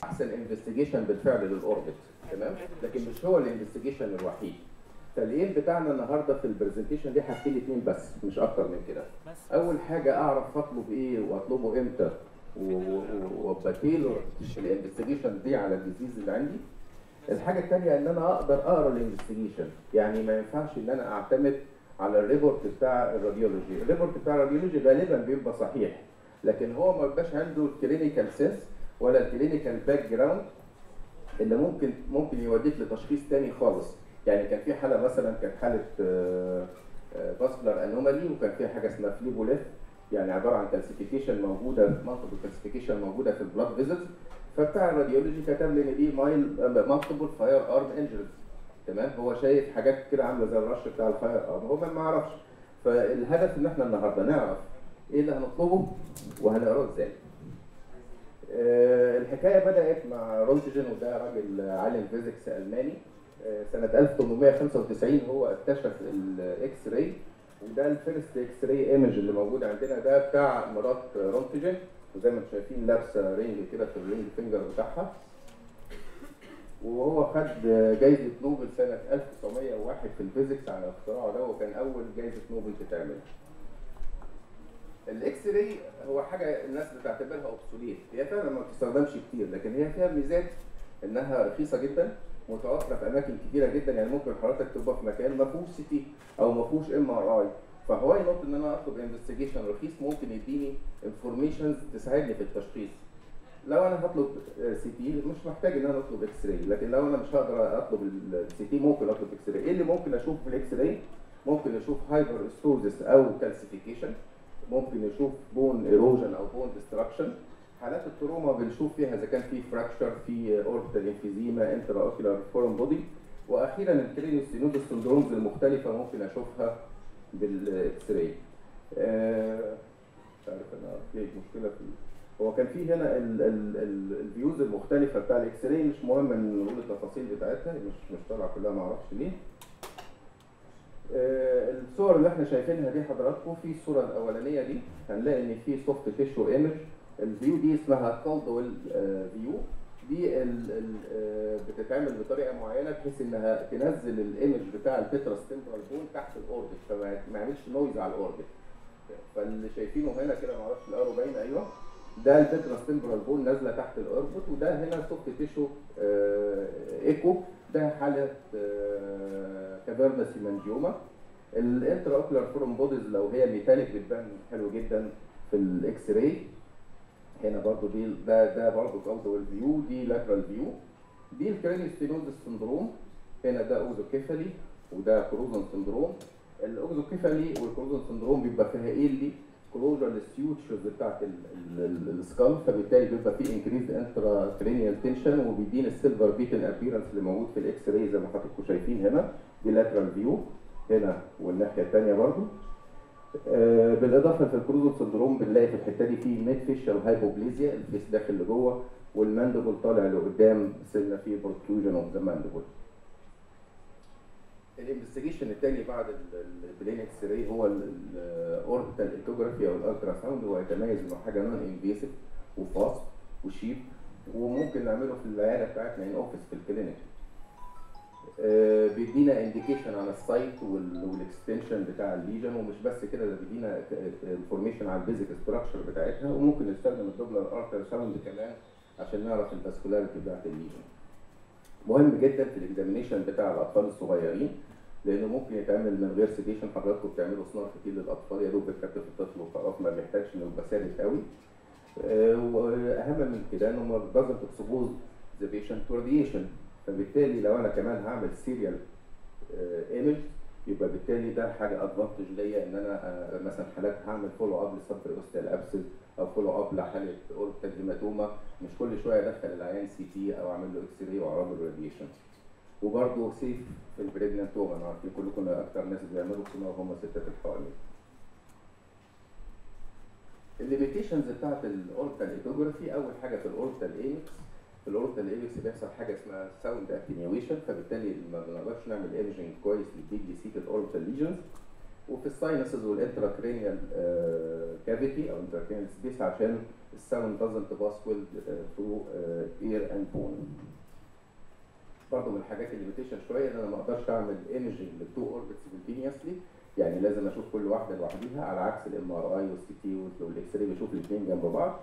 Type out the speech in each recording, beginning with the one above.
احسن انفستيجيشن بالفعل للاوربت تمام لكن مش هو الانفستيجيشن الوحيد فالايم بتاعنا النهارده في البرزنتيشن دي حاجتين اتنين بس مش اكتر من كده اول حاجه اعرف اطلب ايه واطلبه امتى وبتيلر الانفستيجيشن دي على الديزيز اللي عندي الحاجه الثانيه ان انا اقدر اقرا الانفستيجيشن يعني ما ينفعش ان انا اعتمد على الريبورت بتاع الراديولوجي الريبورت بتاع الراديولوجي غالبا بيبقى صحيح لكن هو ما بيبقاش عنده الكلينيكال سينس ولا الكلينيكال باك جراوند اللي ممكن ممكن يوديك لتشخيص تاني خالص يعني كان في حاله مثلا كانت حاله فاسكولار انومالي وكان فيها حاجه اسمها فليبوليث يعني عباره عن كالسيفيكيشن موجوده منطقه الكالسيفيكيشن موجوده في البلاد فيزلز فبتاع الراديولوجي كتب لي ان دي مايل مالتيبل فاير ارم انجريز تمام هو شايف حاجات كده عامله زي الرش بتاع الفاير ارم هو ما يعرفش فالهدف ان احنا النهارده نعرف ايه اللي هنطلبه وهنقراه ازاي أه الحكايه بدات مع رونتجن وده راجل عالم فيزيكس الماني أه سنه 1895 هو اكتشف الاكس راي وده الفيرست اكس راي ايمج اللي موجود عندنا ده بتاع مرات رونتجن وزي ما انتم شايفين لابسه رينج كده في الرينج فينجر بتاعها وهو خد جايزه نوبل سنه 1901 في الفيزيكس على اختراعه ده وكان اول جايزه نوبل تتعمل. الاكس راي هو حاجه الناس بتعتبرها اوبسوليت هي فعلا ما بتستخدمش كتير لكن هي فيها ميزات انها رخيصه جدا متوفره في اماكن كتيره جدا يعني ممكن حضرتك تبقى في مكان ما فيهوش سي تي او ما فيهوش ام ار اي فهو ينط ان انا اطلب انفستيجيشن رخيص ممكن يديني انفورميشنز تساعدني في التشخيص لو انا هطلب سي تي مش محتاج ان انا اطلب اكس راي لكن لو انا مش هقدر اطلب السي تي ممكن اطلب اكس راي ايه اللي ممكن اشوفه في الاكس راي ممكن اشوف هايبر استوزس او كالسيفيكيشن ممكن نشوف بون ايروجن او بون ديستراكشن حالات التروما بنشوف فيها اذا كان في فراكشر في اوربيتال انفيزيما انترا اوكيولار فورم بودي واخيرا الكرينيوس سينودس سندرومز المختلفه ممكن اشوفها بالاكس راي آه مش عارف انا في مشكله في هو كان في هنا الفيوز المختلفه بتاع الاكس راي مش مهم ان نقول التفاصيل بتاعتها مش مش طالعه كلها ما اعرفش ليه آه الصور اللي احنا شايفينها دي حضراتكم في الصوره الاولانيه دي هنلاقي ان في سوفت تيشو ايمج الفيو دي اسمها كالدويل فيو دي ال ال بتتعمل بطريقه معينه بحيث انها تنزل الايمج بتاع البيتراس تمبرال بون تحت الاوربت فما يعملش نويز على الاوربت فاللي شايفينه هنا كده معرفش الارو باين ايوه ده البيتراس تمبرال بون نازله تحت الاوربت وده هنا سوفت تيشو ايكو ده حاله كافيرنا سيمانجيوما الانترا اوكولار فورم بوديز لو هي ميتاليك بتبان حلو جدا في الاكس راي هنا برضو دي ده ده برضو كالدوال فيو دي لاترال فيو دي الكرينيوستينوزس سندروم هنا ده اوزوكيفالي وده كروزون سندروم الاوزوكيفالي والكروزون سندروم بيبقى فيها ايه اللي كلوجر للسيوتشرز بتاعت السكال فبالتالي بيبقى في انكريز انترا كرينيال تنشن وبيدينا السيلفر بيتن ابيرنس اللي موجود في الاكس راي زي ما حضراتكم شايفين هنا دي لاترال فيو هنا والناحيه الثانيه برضو آه بالاضافه في الكروزون سندروم بنلاقي في الحته دي في ميد فيشال هايبوبليزيا الفيس داخل لجوه والماندبل طالع لقدام سنه في بروتروجن اوف ذا ماندبل الانفستيجيشن الثاني بعد البلين اكس راي هو الاوربيتال ايكوجرافي او الالترا ساوند هو يتميز انه حاجه نون انفيسيف وفاست وشيب وممكن نعمله في العياده بتاعتنا ان اوفيس في الكلينيك آه بيدينا انديكيشن على السايت والاكستنشن بتاع الليجن ومش بس كده ده بيدينا انفورميشن على البيزك ستراكشر بتاعتها وممكن نستخدم الدوبلر ارتر ساوند كمان عشان نعرف الفاسكولاريتي بتاعت الليجن مهم جدا في الاكزامينيشن بتاع الاطفال الصغيرين لانه ممكن يتعمل من غير سيديشن حضراتكم بتعملوا سونار كتير للاطفال يا دوب بتكتف الطفل وخلاص ما بيحتاجش انه يبقى ثابت قوي أه واهم من كده انه ما doesn't expose the patient to radiation فبالتالي لو انا كمان هعمل سيريال ايمج يبقى بالتالي ده حاجه ادفانتج ليا ان انا مثلا حالات هعمل فولو اب للسبر اوستال ابسس او فولو اب لحاله اوربيتال هيماتوما مش كل شويه ادخل العيان سي تي او اعمل له اكس راي واعرض له راديشن وبرضه سيف في البريجننت وومن عارفين كلكم اكتر ناس بيعملوا سونار هم ستات الحوامل الليميتيشنز بتاعت الاوربيتال ايكوجرافي اول حاجه في الاوربيتال ايمكس في الاوربيتال ايمكس بيحصل حاجه اسمها ساوند اتنيويشن فبالتالي ما بنقدرش نعمل ايمجنج كويس للديبلي سيتد اوربيتال ليجنز وفي الساينسز والانتراكرينيال كافيتي او انتراكرينيال سبيس عشان الساوند doesn't pass well through اير اند بون برضه من الحاجات الليميتيشن شويه ان انا ما اقدرش اعمل ايمجنج للتو اوربت سيمultaneously يعني لازم اشوف كل واحده لوحديها على عكس الام ار اي والسي تي والاكس راي بشوف الاثنين جنب بعض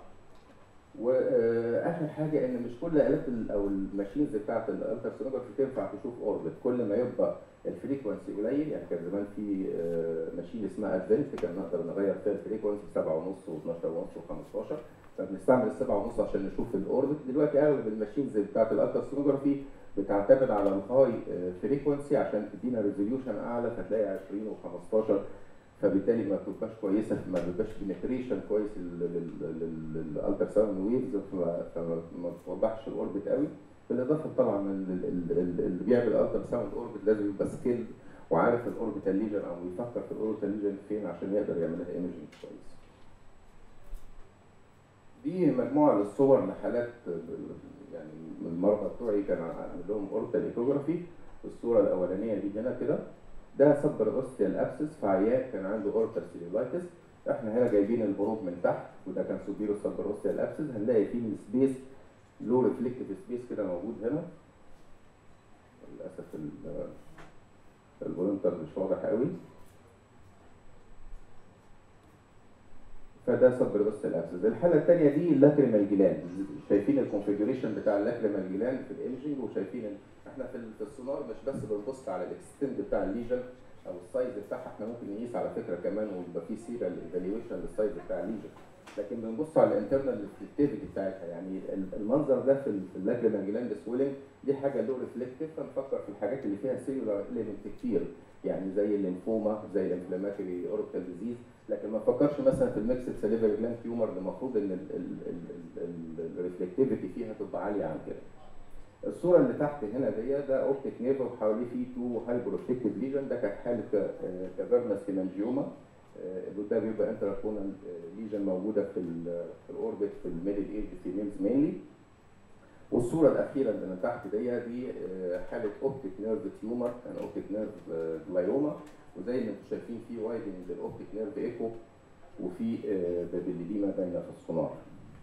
واخر حاجه ان مش كل الات ال- او الماشينز بتاعت الالتراسونوجرافي تنفع تشوف اوربت كل ما يبقى الفريكونسي قليل يعني كان زمان في آه، ماشين اسمها ادفنت كان نقدر نغير فيها الفريكونسي 7.5 و12 ونص و15 فبنستعمل ال 7.5 عشان نشوف الاوربت دلوقتي اغلب الماشينز بتاعت الالتراسونوجرافي بتعتمد على الهاي فريكونسي عشان تدينا ريزوليوشن اعلى فتلاقي 20 و15 فبالتالي ما بتبقاش كويسه ما بيبقاش بنتريشن كويس للالترا ساوند ويفز فما ما بتوضحش الاوربت قوي بالاضافه طبعا ال- ال- ال- اللي بيعمل الترا ساوند اوربت لازم يبقى سكيل وعارف الاوربيتال ليجن او يفكر في الاوربيتال ليجن فين عشان يقدر يعمل لها ايمجنج كويس. دي مجموعه للصور لحالات يعني من المرضى بتوعي كان عامل لهم اوربيتال ايكوجرافي الصوره الاولانيه دي هنا كده ده سب اوستيال ابسس في عيان كان عنده اوربيتال سيلولايتس احنا هنا جايبين البروب من تحت وده كان سوبيرو سب اوستيال ابسس هنلاقي فيه سبيس لو ريفلكتيف سبيس كده موجود هنا للاسف ال- البولنتر مش واضح قوي فده سب اوستيال ابسس الحاله الثانيه دي اللاكريمال جلاند شايفين الكونفيجريشن بتاع اللاكريمال جلاند في الايمجنج وشايفين ال- احنا في ال- في السونار مش بس بنبص على الاكستند بتاع الليجن او السايز بتاعها احنا ممكن نقيس على فكره كمان ويبقى في سيريال ايفالويشن للسايز بتاع الليجن لكن بنبص على الانترنال ريفلكتيفيتي بتاعتها يعني ال- المنظر ده في ال- في اللاكريمال جلاند سويلنج دي حاجه لو ريفلكتيف فنفكر في الحاجات اللي فيها سيلولار اليمنت كتير يعني زي الليمفوما زي الانفلاماتوري اوربيتال ديزيز لكن ما نفكرش مثلا في الميكسد سليفري جلاند تيومر اللي المفروض ان الريفلكتيفيتي فيها تبقى عاليه عن كده. الصوره اللي تحت هنا دي ده اوبتيك نيرف وحواليه فيه تو هايبروفلكتيف ليجن ده كانت حاله كافيرنس هيمانجيوما ده بيبقى انتراكونال ليجن موجوده في ال في الاوربت في الميدل ايج فيميلز مينلي والصوره الاخيره اللي من تحت دي دي آه، حاله اوبتيك نيرف تيومر كان اوبتيك نيرف جلايوما وزي ما انتم شايفين في وايدنج للاوبتيك نيرف ايكو وفي بابيليديما باينه في السونار.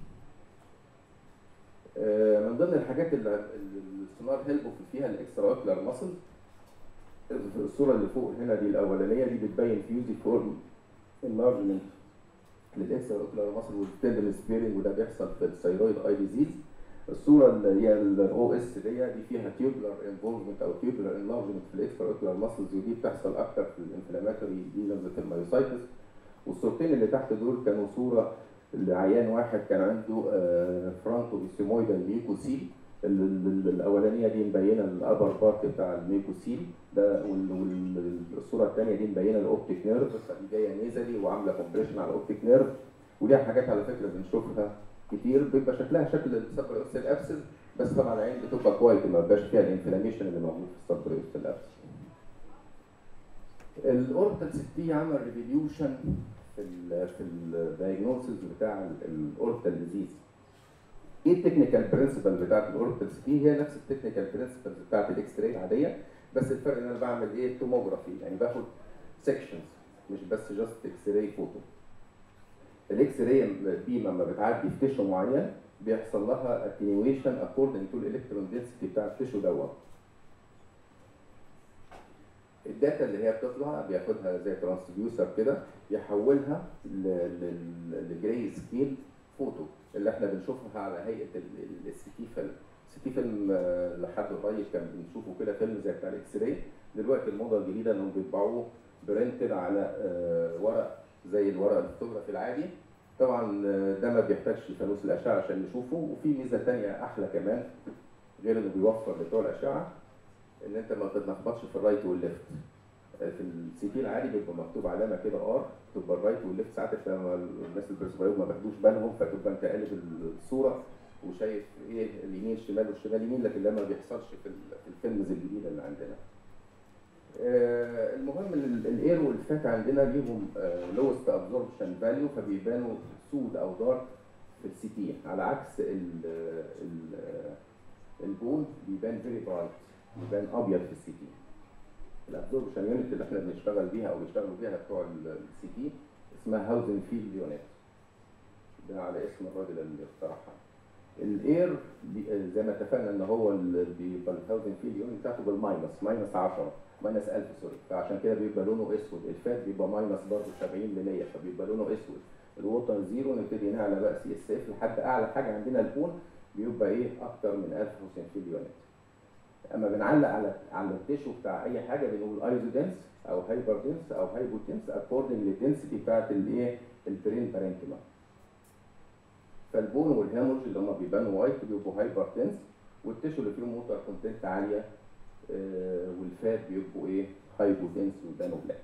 آه، من ضمن الحاجات اللي اللي السونار هيلبو فيها الاكسترا اوكلر ماسل الصوره اللي فوق هنا دي الاولانيه دي بتبين فيوزي فورم انلارجمنت للاكسترا اوكلر ماسل والتندن سبيرنج وده بيحصل في الثيرويد اي ديزيز الصوره اللي هي الاو اس دي دي فيها تيوبلر انفولفمنت او تيوبلر انلارجمنت في الاكسترا اوكلر ماسلز ودي بتحصل اكتر في الانفلاماتوري ليجنز في المايوسايتس والصورتين اللي تحت دول كانوا صوره لعيان واحد كان عنده فرانتو بيسيمويدال ميوكوسيل ال- ال- الاولانيه دي مبينه الابر بارت بتاع الميوكوسيل ده وال- والصوره الثانيه دي مبينه الاوبتيك نيرف فدي جايه نيزلي وعامله كومبريشن على الاوبتيك نيرف ودي حاجات على فكره بنشوفها كتير بيبقى شكلها شكل السبريوستال ابسس بس طبعا العين بتبقى كويت ما بيبقاش فيها الانفلاميشن اللي موجود في السبريوستال ابسس الاورتال سيتي عمل ريفوليوشن في ال في الدايجنوسيس بتاع الاورتال ديزيز ايه التكنيكال برنسبل بتاعت الاورتال سيتي هي نفس التكنيكال برنسبل بتاعت الاكس راي العاديه بس الفرق ان انا بعمل ايه توموجرافي يعني باخد سيكشنز مش بس جاست اكس راي فوتو الاكس راي بي لما بتعدي في تيشو معين بيحصل لها اتنيويشن اكوردنج تو الالكترون دنسيتي بتاع التيشو دوت الداتا اللي هي بتطلع بياخدها زي ترانسديوسر كده يحولها ل- لل- لجراي سكيل فوتو اللي احنا بنشوفها على هيئه السيتي فيلم السيتي فيلم آه، لحد قريب كان بنشوفه كده فيلم زي بتاع الاكس راي دلوقتي الموضه الجديده انهم بيطبعوه برنتد على آه، ورق زي الورق الفوتوغرافي العادي طبعا آه، ده ما بيحتاجش فانوس الاشعه عشان نشوفه وفي ميزه تانية احلى كمان غير انه بيوفر بتوع الاشعه ان انت ما تتلخبطش في الرايت والليفت في السي تي العادي بيبقى مكتوب علامه كده ار تبقى الرايت والليفت ساعات انت ما- الناس البرسبايوز ما بياخدوش بالهم فتبقى انت قالب الصوره وشايف ايه اليمين شمال والشمال يمين لكن ده ما بيحصلش في ال- في الفيلمز الجديده اللي عندنا. آه، المهم ال- الاير والفات عندنا ليهم لوست ابزوربشن فاليو فبيبانوا سود او دارك في السي تي على عكس ال ال البون بيبان فيري برايت بيبان ابيض في السي تي. الابزوربشن يونت اللي احنا بنشتغل بيها او بيشتغلوا بيها بتوع السي تي اسمها هاوزن فيلد يونت ده على اسم الراجل اللي اخترعها الاير بي- زي ما اتفقنا ان هو اللي بيبقى الهاوزن فيلد يونت بتاعته بالماينس ماينس 10 ماينس 1000 سوري فعشان كده بيبقى لونه اسود الفات بيبقى ماينس برضه 70 ل 100 فبيبقى لونه اسود الووتر زيرو نبتدي نعلى بقى سي اس اف لحد اعلى حاجه عندنا البون بيبقى ايه اكتر من 1000 حسين يونت اما بنعلق على على التيشو بتاع اي حاجه بنقول ايزودنس او هايبر دنس او هايبوتنس اكوردنج للدنسيتي بتاعت الايه البرين بارينكيما فالبون والهيمورج اللي هم بيبانوا وايت بيبقوا هايبر دنس والتيشو اللي فيهم ووتر كونتنت عاليه آه، والفات بيبقوا ايه هايبوتنس ويبانوا بلاك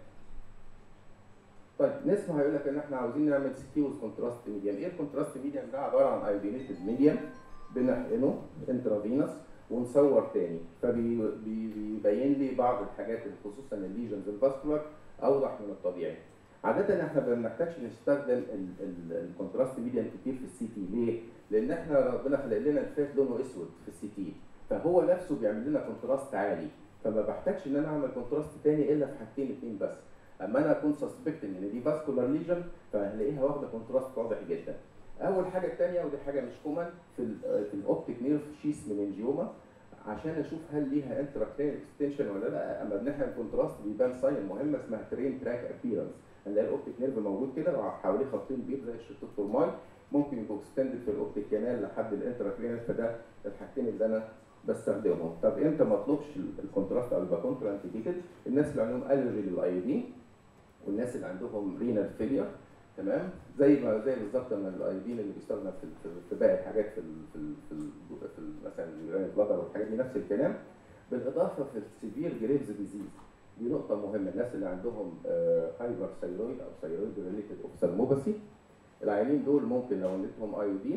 طيب نسمع هيقول لك ان احنا عاوزين نعمل سكيوز كونتراست ميديم ايه الكونتراست ميديم ده عباره عن ايودينيتد ميديم بنحقنه انترافينوس ونصور تاني فبيبين لي بعض الحاجات اللي خصوصا الليجنز الفاسكولار اوضح من الطبيعي عادة احنا ما بنحتاجش نستخدم الكونتراست ميديم كتير في السي تي ليه؟ لان احنا ربنا خلق لنا الفات لونه اسود في السي تي فهو نفسه بيعمل لنا كونتراست عالي فما بحتاجش ان انا اعمل كونتراست تاني الا في حاجتين اتنين بس اما انا اكون سسبكت ان دي فاسكولار ليجن فهلاقيها واخده كونتراست واضح جدا اول حاجه الثانيه ودي حاجه مش كومن في ال في الاوبتيك نيرف شيس مننجيوما عشان اشوف هل ليها انتراكتيل اكستنشن ولا لا اما بنحقن كونتراست بيبان ساين مهمه اسمها ترين تراك ابيرنس هنلاقي الاوبتيك نيرف موجود كده وحواليه خطين بيض زي الشريط التورماي ممكن يبقوا اكستندد في الاوبتيك كانال لحد الانتراكرينال فده الحاجتين اللي انا بستخدمهم طب امتى ما اطلبش الكونتراست او يبقى كونترا انتيكيتد الناس اللي عندهم الرجي للايودين والناس اللي عندهم رينال فيلير تمام زي ما زي بالظبط ما الايودين اللي بيستخدم في في, في باقي الحاجات في ال في ال في, ال في ال مثلا اليوراني بلادر والحاجات دي نفس الكلام بالاضافه في السيفير جريفز ديزيز دي نقطة مهمة الناس اللي عندهم هايبر ثايرويد أو ثايرويد ريليتد اوفثالموباثي العيانين دول ممكن لو اديتهم ايودين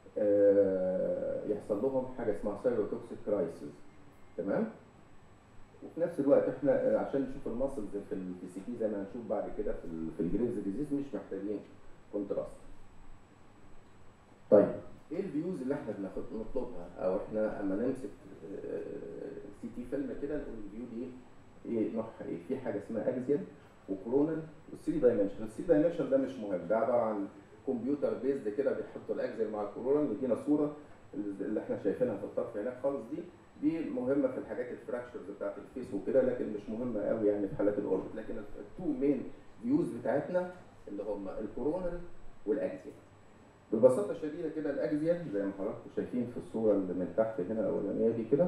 يحصل لهم حاجة اسمها ثايروتوكسيك كرايسيس تمام؟ وفي نفس الوقت احنا عشان نشوف الماسلز في البي سي تي زي ما هنشوف بعد كده في ال في الجريفز ديزيز مش محتاجين كونتراست. طيب ايه الفيوز اللي احنا بناخد نطلبها او احنا اما نمسك سي تي فيلم كده نقول الفيو دي ايه نوعها ايه؟ في حاجه اسمها اكزيال وكورونال والثري دايمنشن، الثري دايمنشن ده مش مهم ده عباره عن كمبيوتر بيزد كده بيحطوا الاكزيال مع الكورونال يدينا صوره اللي احنا شايفينها في الطرف هناك خالص دي دي مهمه في الحاجات الفراكشرز بتاعت الفيس وكده لكن مش مهمه قوي يعني في حالات الاوربت لكن التو مين فيوز بتاعتنا اللي هم الكورونال والاكزيال ببساطه شديده كده الاكزيال زي ما حضراتكم شايفين في الصوره اللي من تحت هنا الاولانيه دي كده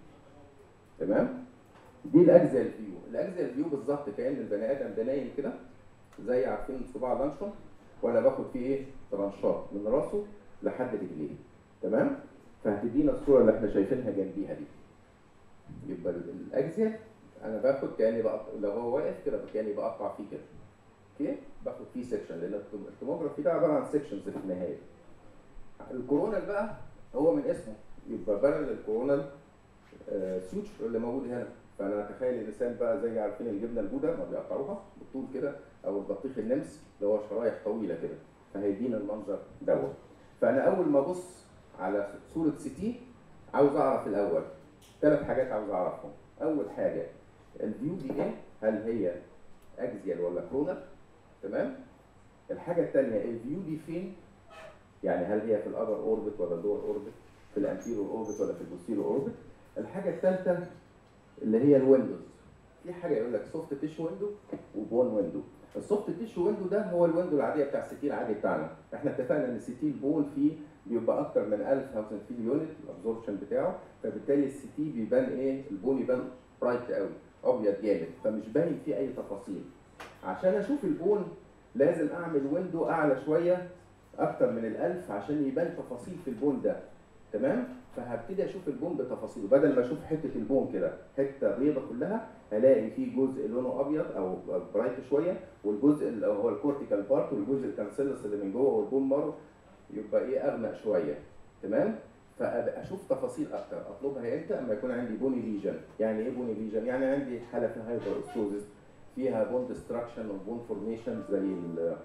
تمام دي الاكزيال فيو الاكزيال فيو بالظبط كان البني ادم ده نايم كده زي عارفين صباع اللانشون وانا باخد فيه ايه ترانشات من راسه لحد رجليه تمام فهتدينا الصوره اللي احنا شايفينها جنبيها دي يبقى الاكزيال انا باخد كاني بقطع لو هو واقف كده كاني بقطع فيه كده اوكي باخد فيه سيكشن لان التوموجرافي ده عباره عن سيكشنز في النهايه الكورونال بقى هو من اسمه يبقى بدل الكورونال آه سوتش اللي موجود هنا فانا اتخيل الانسان بقى زي عارفين الجبنه الجوده ما بيقطعوها بالطول كده او البطيخ النمس اللي هو شرايح طويله كده فهيدينا المنظر دوت فانا اول ما ابص على صوره سي تي عاوز اعرف الاول ثلاث حاجات عاوز اعرفهم اول حاجه الفيو دي ايه هل هي اكزيال ولا كرونال تمام الحاجه الثانيه الفيو دي فين يعني هل هي في الابر اوربت ولا اللور اوربت في الانتيرور اوربت ولا في البوستيرور اوربت الحاجه الثالثه اللي هي الويندوز في حاجه يقول لك سوفت تيشو ويندو وبون ويندو السوفت تيشو ويندو ده هو الويندو العاديه بتاع السي تي العادي بتاعنا احنا اتفقنا ان السي تي البون فيه بيبقى اكتر من 1000 هاوسن فيل يونت الابزوربشن بتاعه فبالتالي السي تي بيبان ايه البون يبان برايت قوي ابيض جامد فمش باين فيه اي تفاصيل عشان اشوف البون لازم اعمل ويندو اعلى شويه اكتر من ال1000 عشان يبان تفاصيل في البون ده تمام فهبتدي اشوف البون بتفاصيله بدل ما اشوف حته البون كده حته بيضه كلها هلاقي فيه جزء لونه ابيض او برايت شويه والجزء اللي هو الكورتيكال بارت والجزء الكانسيلس اللي من جوه والبون مارو يبقى ايه اغمق شويه تمام فاشوف تفاصيل اكتر اطلبها امتى اما يكون عندي بوني ليجن يعني ايه بوني ليجن يعني عندي حاله فيها هايبر اوستوزيس فيها بون ديستراكشن وبون فورميشن زي ال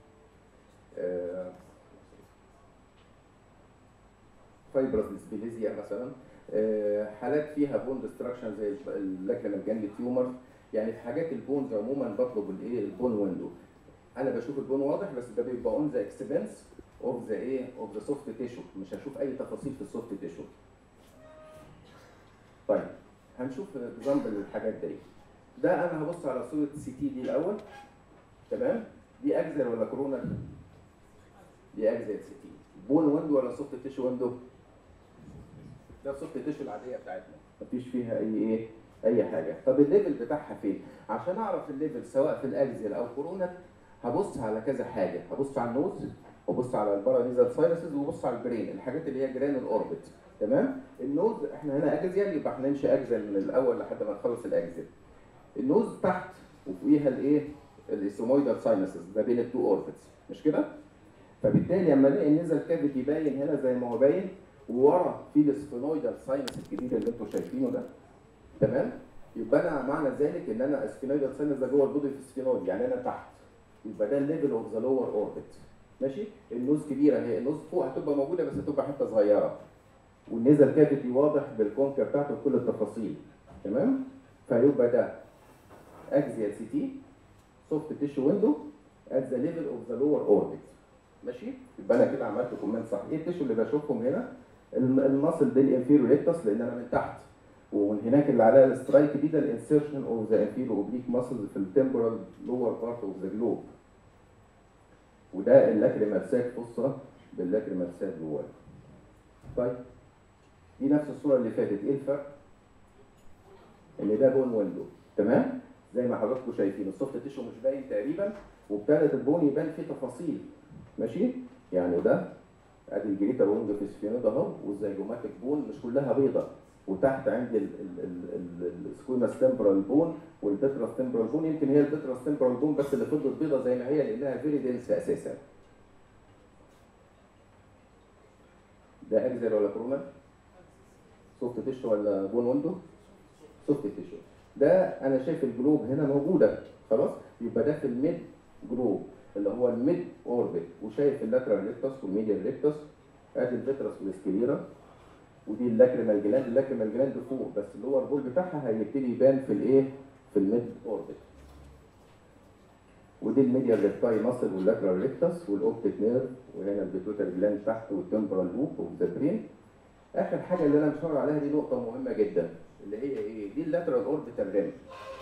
فايبرس ديسبيليزيا مثلا حالات فيها بون ديستراكشن زي اللاكريمال جانجلي تيومر يعني في حاجات البونز عموما بطلب الايه البون ويندو انا بشوف البون واضح بس ده بيبقى اون ذا اكسبنس اوف ذا ايه اوف ذا سوفت تيشو مش هشوف اي تفاصيل في السوفت تيشو طيب هنشوف اكزامبل للحاجات دي ده انا هبص على صوره سي تي دي الاول تمام دي اكزل ولا كورونا دي اكزل سي تي بون ويندو ولا سوفت تيشو ويندو ده سوفت تيشو العاديه بتاعتنا مفيش فيها اي ايه اي حاجه طب الليفل بتاعها فين عشان اعرف الليفل سواء في الاكزل او كورونا هبص على كذا حاجه هبص على النوز وبص على البارانيزال ساينسز وبص على البرين الحاجات اللي هي جران الاوربت تمام النوز احنا هنا اكزيال يبقى احنا نمشي اكزل من الاول لحد ما نخلص الاكزل النوز تحت وفوقيها الايه الاستومويدال ساينسز ده بين التو اوربتس مش كده فبالتالي لما الاقي النزل كافيتي باين هنا زي ما هو باين وورا في السفينويدال ساينس الجديد اللي انتم شايفينه ده تمام يبقى انا معنى ذلك ان انا السفينويدال ساينس ده جوه البودي في السفينويد يعني انا تحت يبقى ده الليفل اوف ذا لور اوربت ماشي النوز كبيره هي النوز فوق هتبقى موجوده بس هتبقى حته صغيره والنزل كافيتي واضح بالكونكا بتاعته بكل التفاصيل تمام فيبقى ده اكزيال سي تي سوفت تيشو ويندو ات ذا ليفل اوف ذا لور اوربت ماشي يبقى انا كده عملت كومنت صح ايه التيشو اللي بشوفهم هنا المصل دي الانفيرو ريكتس لان انا من تحت ومن هناك اللي عليها السترايك دي ده الانسيرشن اوف ذا انفيرو اوبليك ماسلز في التمبرال لور بارت اوف ذا جلوب وده اللاكريمال ساك فصة باللاكريمال ساك جواه طيب دي نفس الصورة اللي فاتت ايه الفرق؟ ان ده بون ويندو تمام؟ زي ما حضراتكم شايفين السوفت تيشو مش باين تقريبا وابتدت البون يبان فيه تفاصيل ماشي؟ يعني ده ادي الجريتا بونج في السفينود اهو والزيجوماتيك بون مش كلها بيضة وتحت عندي السكويماس تمبرال بون والبتراس تمبرال بون يمكن هي البتراس تمبرال بون بس اللي فضلت بيضة زي ما هي لانها فيري دنس اساسا ده اكزل ولا كورونا؟ سوفت تيشو ولا بون ويندو؟ سوفت تيشو ده انا شايف الجلوب هنا موجوده خلاص يبقى ده في الميد جلوب اللي هو الميد اوربت وشايف اللاترال ريكتس والميديال ريكتس ادي الفيترس والسكليرا ودي اللاكريمال جلاند اللاكريمال جلاند فوق بس اللور بول بتاعها هيبتدي يبان في الايه في الميد اوربت ودي الميديال ريكتاي ماسل واللاترال ريكتس والاوبتيك نيرف وهنا البيتوتال جلاند تحت والتمبرال لوب اوف ذا برين اخر حاجه اللي انا مشاور عليها دي نقطه مهمه جدا اللي هي ايه دي اللاترال اوربيتال ريم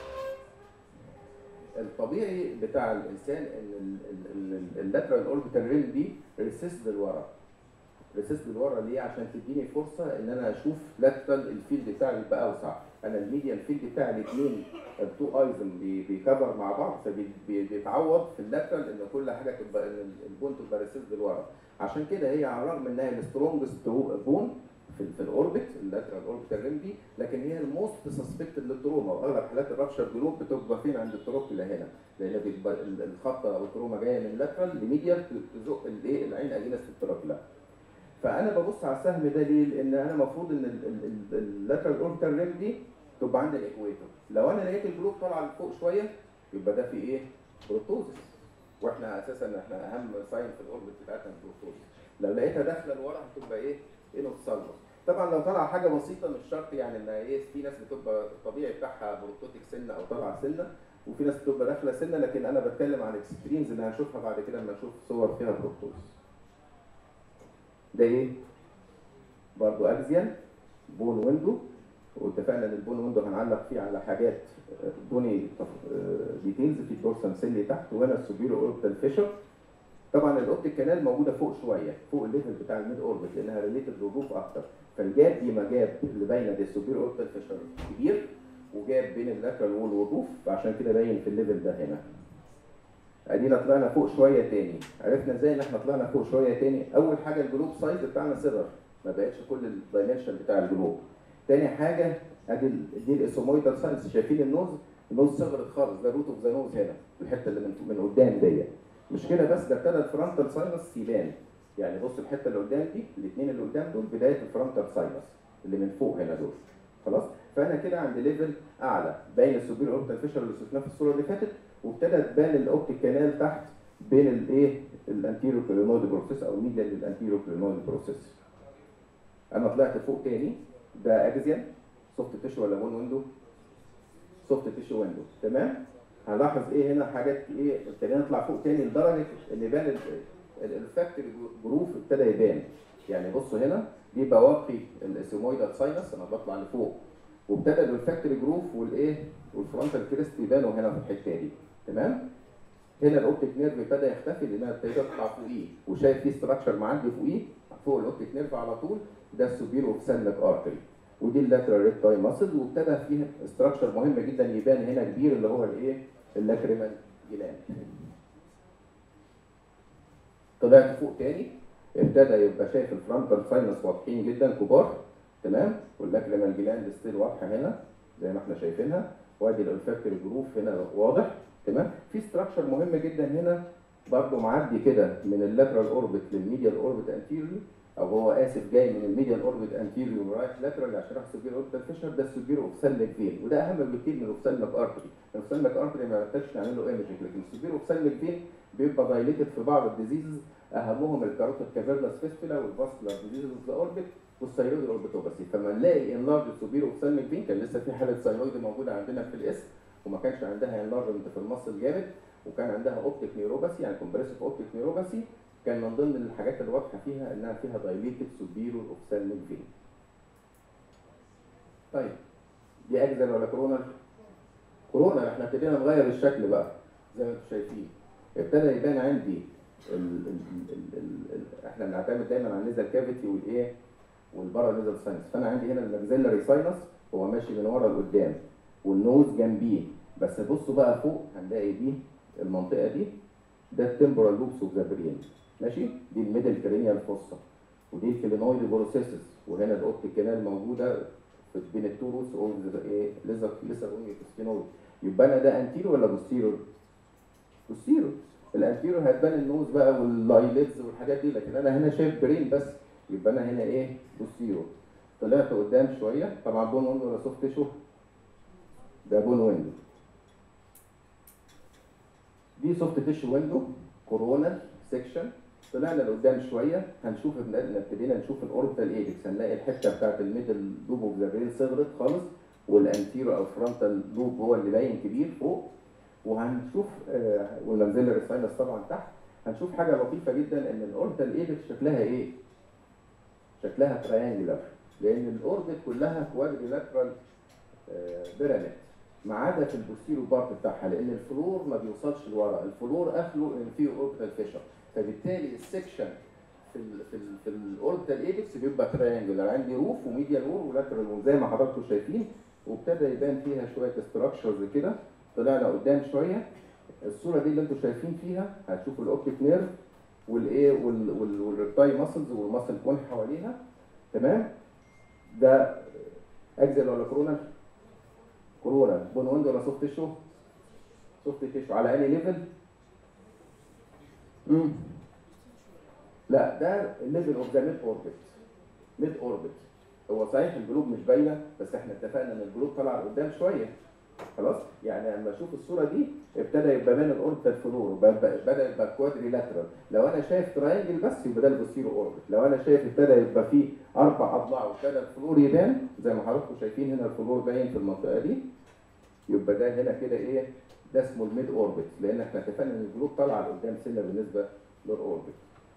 الطبيعي بتاع الانسان ان اللاترال اوربيتال ريم دي ريسيس للورا ريسيس للورا ليه عشان تديني فرصه ان انا اشوف لاترال الفيلد بتاعي يبقى اوسع انا الميديا الفيلد بتاع الاثنين التو ايزم بيكفر مع بعض فبيتعوض في اللاترال ان كل حاجه تبقى ان البون تبقى ريسيس للورا عشان كده هي على الرغم انها السترونجست بون في, في الاوربت اللاترال اوربيتال ريم دي لكن هي الموست سسبكتد للتروما واغلب حالات الرابشر جلوب بتبقى فين عند التروكيلا هنا لان بيبقى الخبطه او التروما جايه من لاترال لميديال تزق الايه العين اجينس التروكيلا فانا ببص على السهم ده ليه؟ لان انا المفروض ان اللاترال اوربيتال ريم دي تبقى عند الاكويتور لو انا لقيت الجلوب طالعه لفوق شويه يبقى ده في ايه؟ بروتوزس واحنا اساسا احنا اهم ساين في الاوربت بتاعتنا البروتوزس لو لقيتها داخله لورا هتبقى ايه؟ انوكسالموس طبعا لو طالعه حاجه بسيطه مش شرط يعني ان ايه في ناس بتبقى الطبيعي بتاعها بروتوتيك سنه او طالعه سنه وفي ناس بتبقى داخله سنه لكن انا بتكلم عن اكستريمز اللي هنشوفها بعد كده لما نشوف صور فيها بروتوز ده ايه؟ برضو اكزيال بون ويندو واتفقنا ان البون ويندو هنعلق فيه على حاجات بوني ديتيلز في الدورسال سيلي تحت وهنا السوبيرو اوربيتال فيشر طبعا الاوبتيك كانال موجوده فوق شويه فوق الليفل بتاع الميد اوربت لانها ريليتد للروف اكتر فالجاب دي ما جاب اللي باينه دي السوبيرو اوربيتال فيشر كبير وجاب بين اللاترال وول والروف فعشان كده باين في الليفل ده هنا ادينا طلعنا فوق شويه تاني عرفنا ازاي ان احنا طلعنا فوق شويه تاني اول حاجه الجلوب سايز بتاعنا صغر ما بقتش كل الدايمنشن بتاع الجلوب تاني حاجه ادي دي الاسومويدال ساينس شايفين النوز النوز صغرت خالص ده روت اوف ذا نوز هنا الحته اللي من من قدام ديت مش كده بس ده ابتدى الفرونتال ساينس يبان يعني بص الحته اللي قدام دي الاثنين اللي قدام دول بدايه الفرونتال ساينس اللي من فوق هنا دول خلاص فانا كده عند ليفل اعلى باين السوبير اوربيتال فيشر اللي شفناه في الصوره اللي فاتت وابتدى تبان الاوبتيك كانال تحت بين الايه الانتيرو كلينويد بروسيس او ميديا للانتيرو كلينويد بروسيس انا طلعت فوق تاني ده اكزيال سوفت تيشو ولا بون ويندو سوفت تيشو ويندو تمام هنلاحظ ايه هنا حاجات ايه ابتدينا نطلع فوق تاني لدرجه ان يبان الفاكتوري جروف ابتدى يبان يعني بصوا هنا دي بواقي الاسيمويدال ساينس انا بطلع لفوق وابتدى الفاكتوري جروف والايه والفرونتال كريست يبانوا هنا في الحته دي تمام هنا الاوبتيك نيرف ابتدى يختفي لان انا ابتديت اطلع فوقيه وشايف في ستراكشر معدي فوقيه فوق الاوبتيك نيرف على طول ده السوبير اوفسالميك ارتري ودي اللاترال ريكتاي ماسل وابتدى فيه ستراكشر مهم جدا يبان هنا كبير اللي هو الايه اللاكريمال جلاند طلعت فوق تاني ابتدى يبقى شايف الفرونتال ساينس واضحين جدا كبار تمام واللاكريمال جلاند ستيل واضحه هنا زي ما احنا شايفينها وادي الالفاكتوري جروف هنا واضح تمام في ستراكشر مهم جدا هنا برضه معدي كده من اللاترال اوربت للميديال اوربت انتيريور او هو اسف جاي من الميديال اوربت انتيريور ورايح لاترال عشان يروح سوبير اوربت فيشر ده السوبير اوفسالميك فين وده اهم بكتير من الاوفسالميك ارتري الاوفسالميك ارتري ما محتاجش نعمل له ايمجنج لكن السوبير اوفسالميك فين بيبقى دايليتد في بعض الديزيزز اهمهم الكاروتيد كافيرنس فيستولا والفاسكولار ديزيزز اوف ذا اوربت والثيرويد اوربيتوباسي فما نلاقي انلارج سوبير اوفسالميك فين كان لسه في حاله ثيرويد موجوده عندنا في الاسم وما كانش عندها انلارجمنت في المصل جامد وكان عندها اوبتيك نيوروباثي يعني كومبريسيف اوبتيك نيوروباثي كان من ضمن الحاجات اللي واضحه فيها انها فيها دايليتد سوبيرور اوفسالميك فين. طيب دي اجزل ولا كورونا؟ كورونا احنا ابتدينا نغير الشكل بقى زي ما انتم شايفين ابتدى يبان عندي ال ال ال ال ال احنا بنعتمد دايما على النيزل كافيتي والايه؟ والبارا نيزل ساينس فانا عندي هنا الماكسيلاري ساينس هو ماشي من ورا لقدام والنوز جنبيه بس بصوا بقى فوق هنلاقي دي المنطقه دي ده التمبورال لوبس اوف ذا برين ماشي دي الميدل كرينيال فوسا ودي الكلينويد بروسيسس وهنا الاوبتيك كانال موجوده في بين التو روتس اوف ذا ايه ليزر ليزر اونيوكستينويد يبقى انا ده انتيرو ولا بوستيرور؟ بوستيرور الانتيرو هتبان النوز بقى واللايليدز والحاجات دي لكن انا هنا شايف برين بس يبقى انا هنا ايه بوستيرور طلعت قدام شويه طبعا بون ويندو ولا سوفت تيشو ده بون ويندو دي سوفت تيشو ويندو كورونا سيكشن طلعنا لقدام شويه هنشوف ابتدينا نشوف الاوربيتال ايدكس هنلاقي الحته بتاعت الميدل لوب اوف ذا برين صغرت خالص والانتيرو او فرونتال لوب هو اللي باين كبير فوق وهنشوف آه والمنزل ساينس طبعا تحت هنشوف حاجه لطيفه جدا ان الاوربيتال ايدكس شكلها ايه؟ شكلها تريانجلر لان الاوربت كلها كوادريلاترال آه بيراميد ما عدا في البوستيرو بارت بتاعها لان الفلور ما بيوصلش لورا الفلور اخره ان فيه اوربيتال فيشر فبالتالي السكشن في ال في ال في الاوربيتال ايبكس بيبقى تريانجلر عندي روف وميديال وور ولاترال وور زي ما حضراتكم شايفين وابتدى يبان فيها شويه ستراكشرز كده طلعنا قدام شويه الصوره دي اللي انتم شايفين فيها هتشوفوا الاوبتيك نيرف والايه والريبتاي ماسلز والماسل بون حواليها تمام ده اجزل ولا كورونا كورونا بون ويندو ولا سوفت تيشو سوفت تيشو على انهي ليفل امم لا ده الليفل اوف ذا ميد اوربت ميد اوربت هو صحيح الجلوب مش باينه بس احنا اتفقنا ان الجلوب طلع لقدام شويه خلاص يعني لما اشوف الصوره دي ابتدى يبقى بين الاوربيتال فلور بدا يبقى كوادري لاترال لو انا شايف تراينجل بس يبقى ده البوستيرو اوربت لو انا شايف ابتدى يبقى فيه اربع اضلاع وابتدى الفلور يبان زي ما حضراتكم شايفين هنا الفلور باين في المنطقه دي يبقى ده هنا كده ايه ده اسمه الميد اوربت لان احنا اتفقنا ان الجلوب طالعه لقدام سنه بالنسبه للاوربت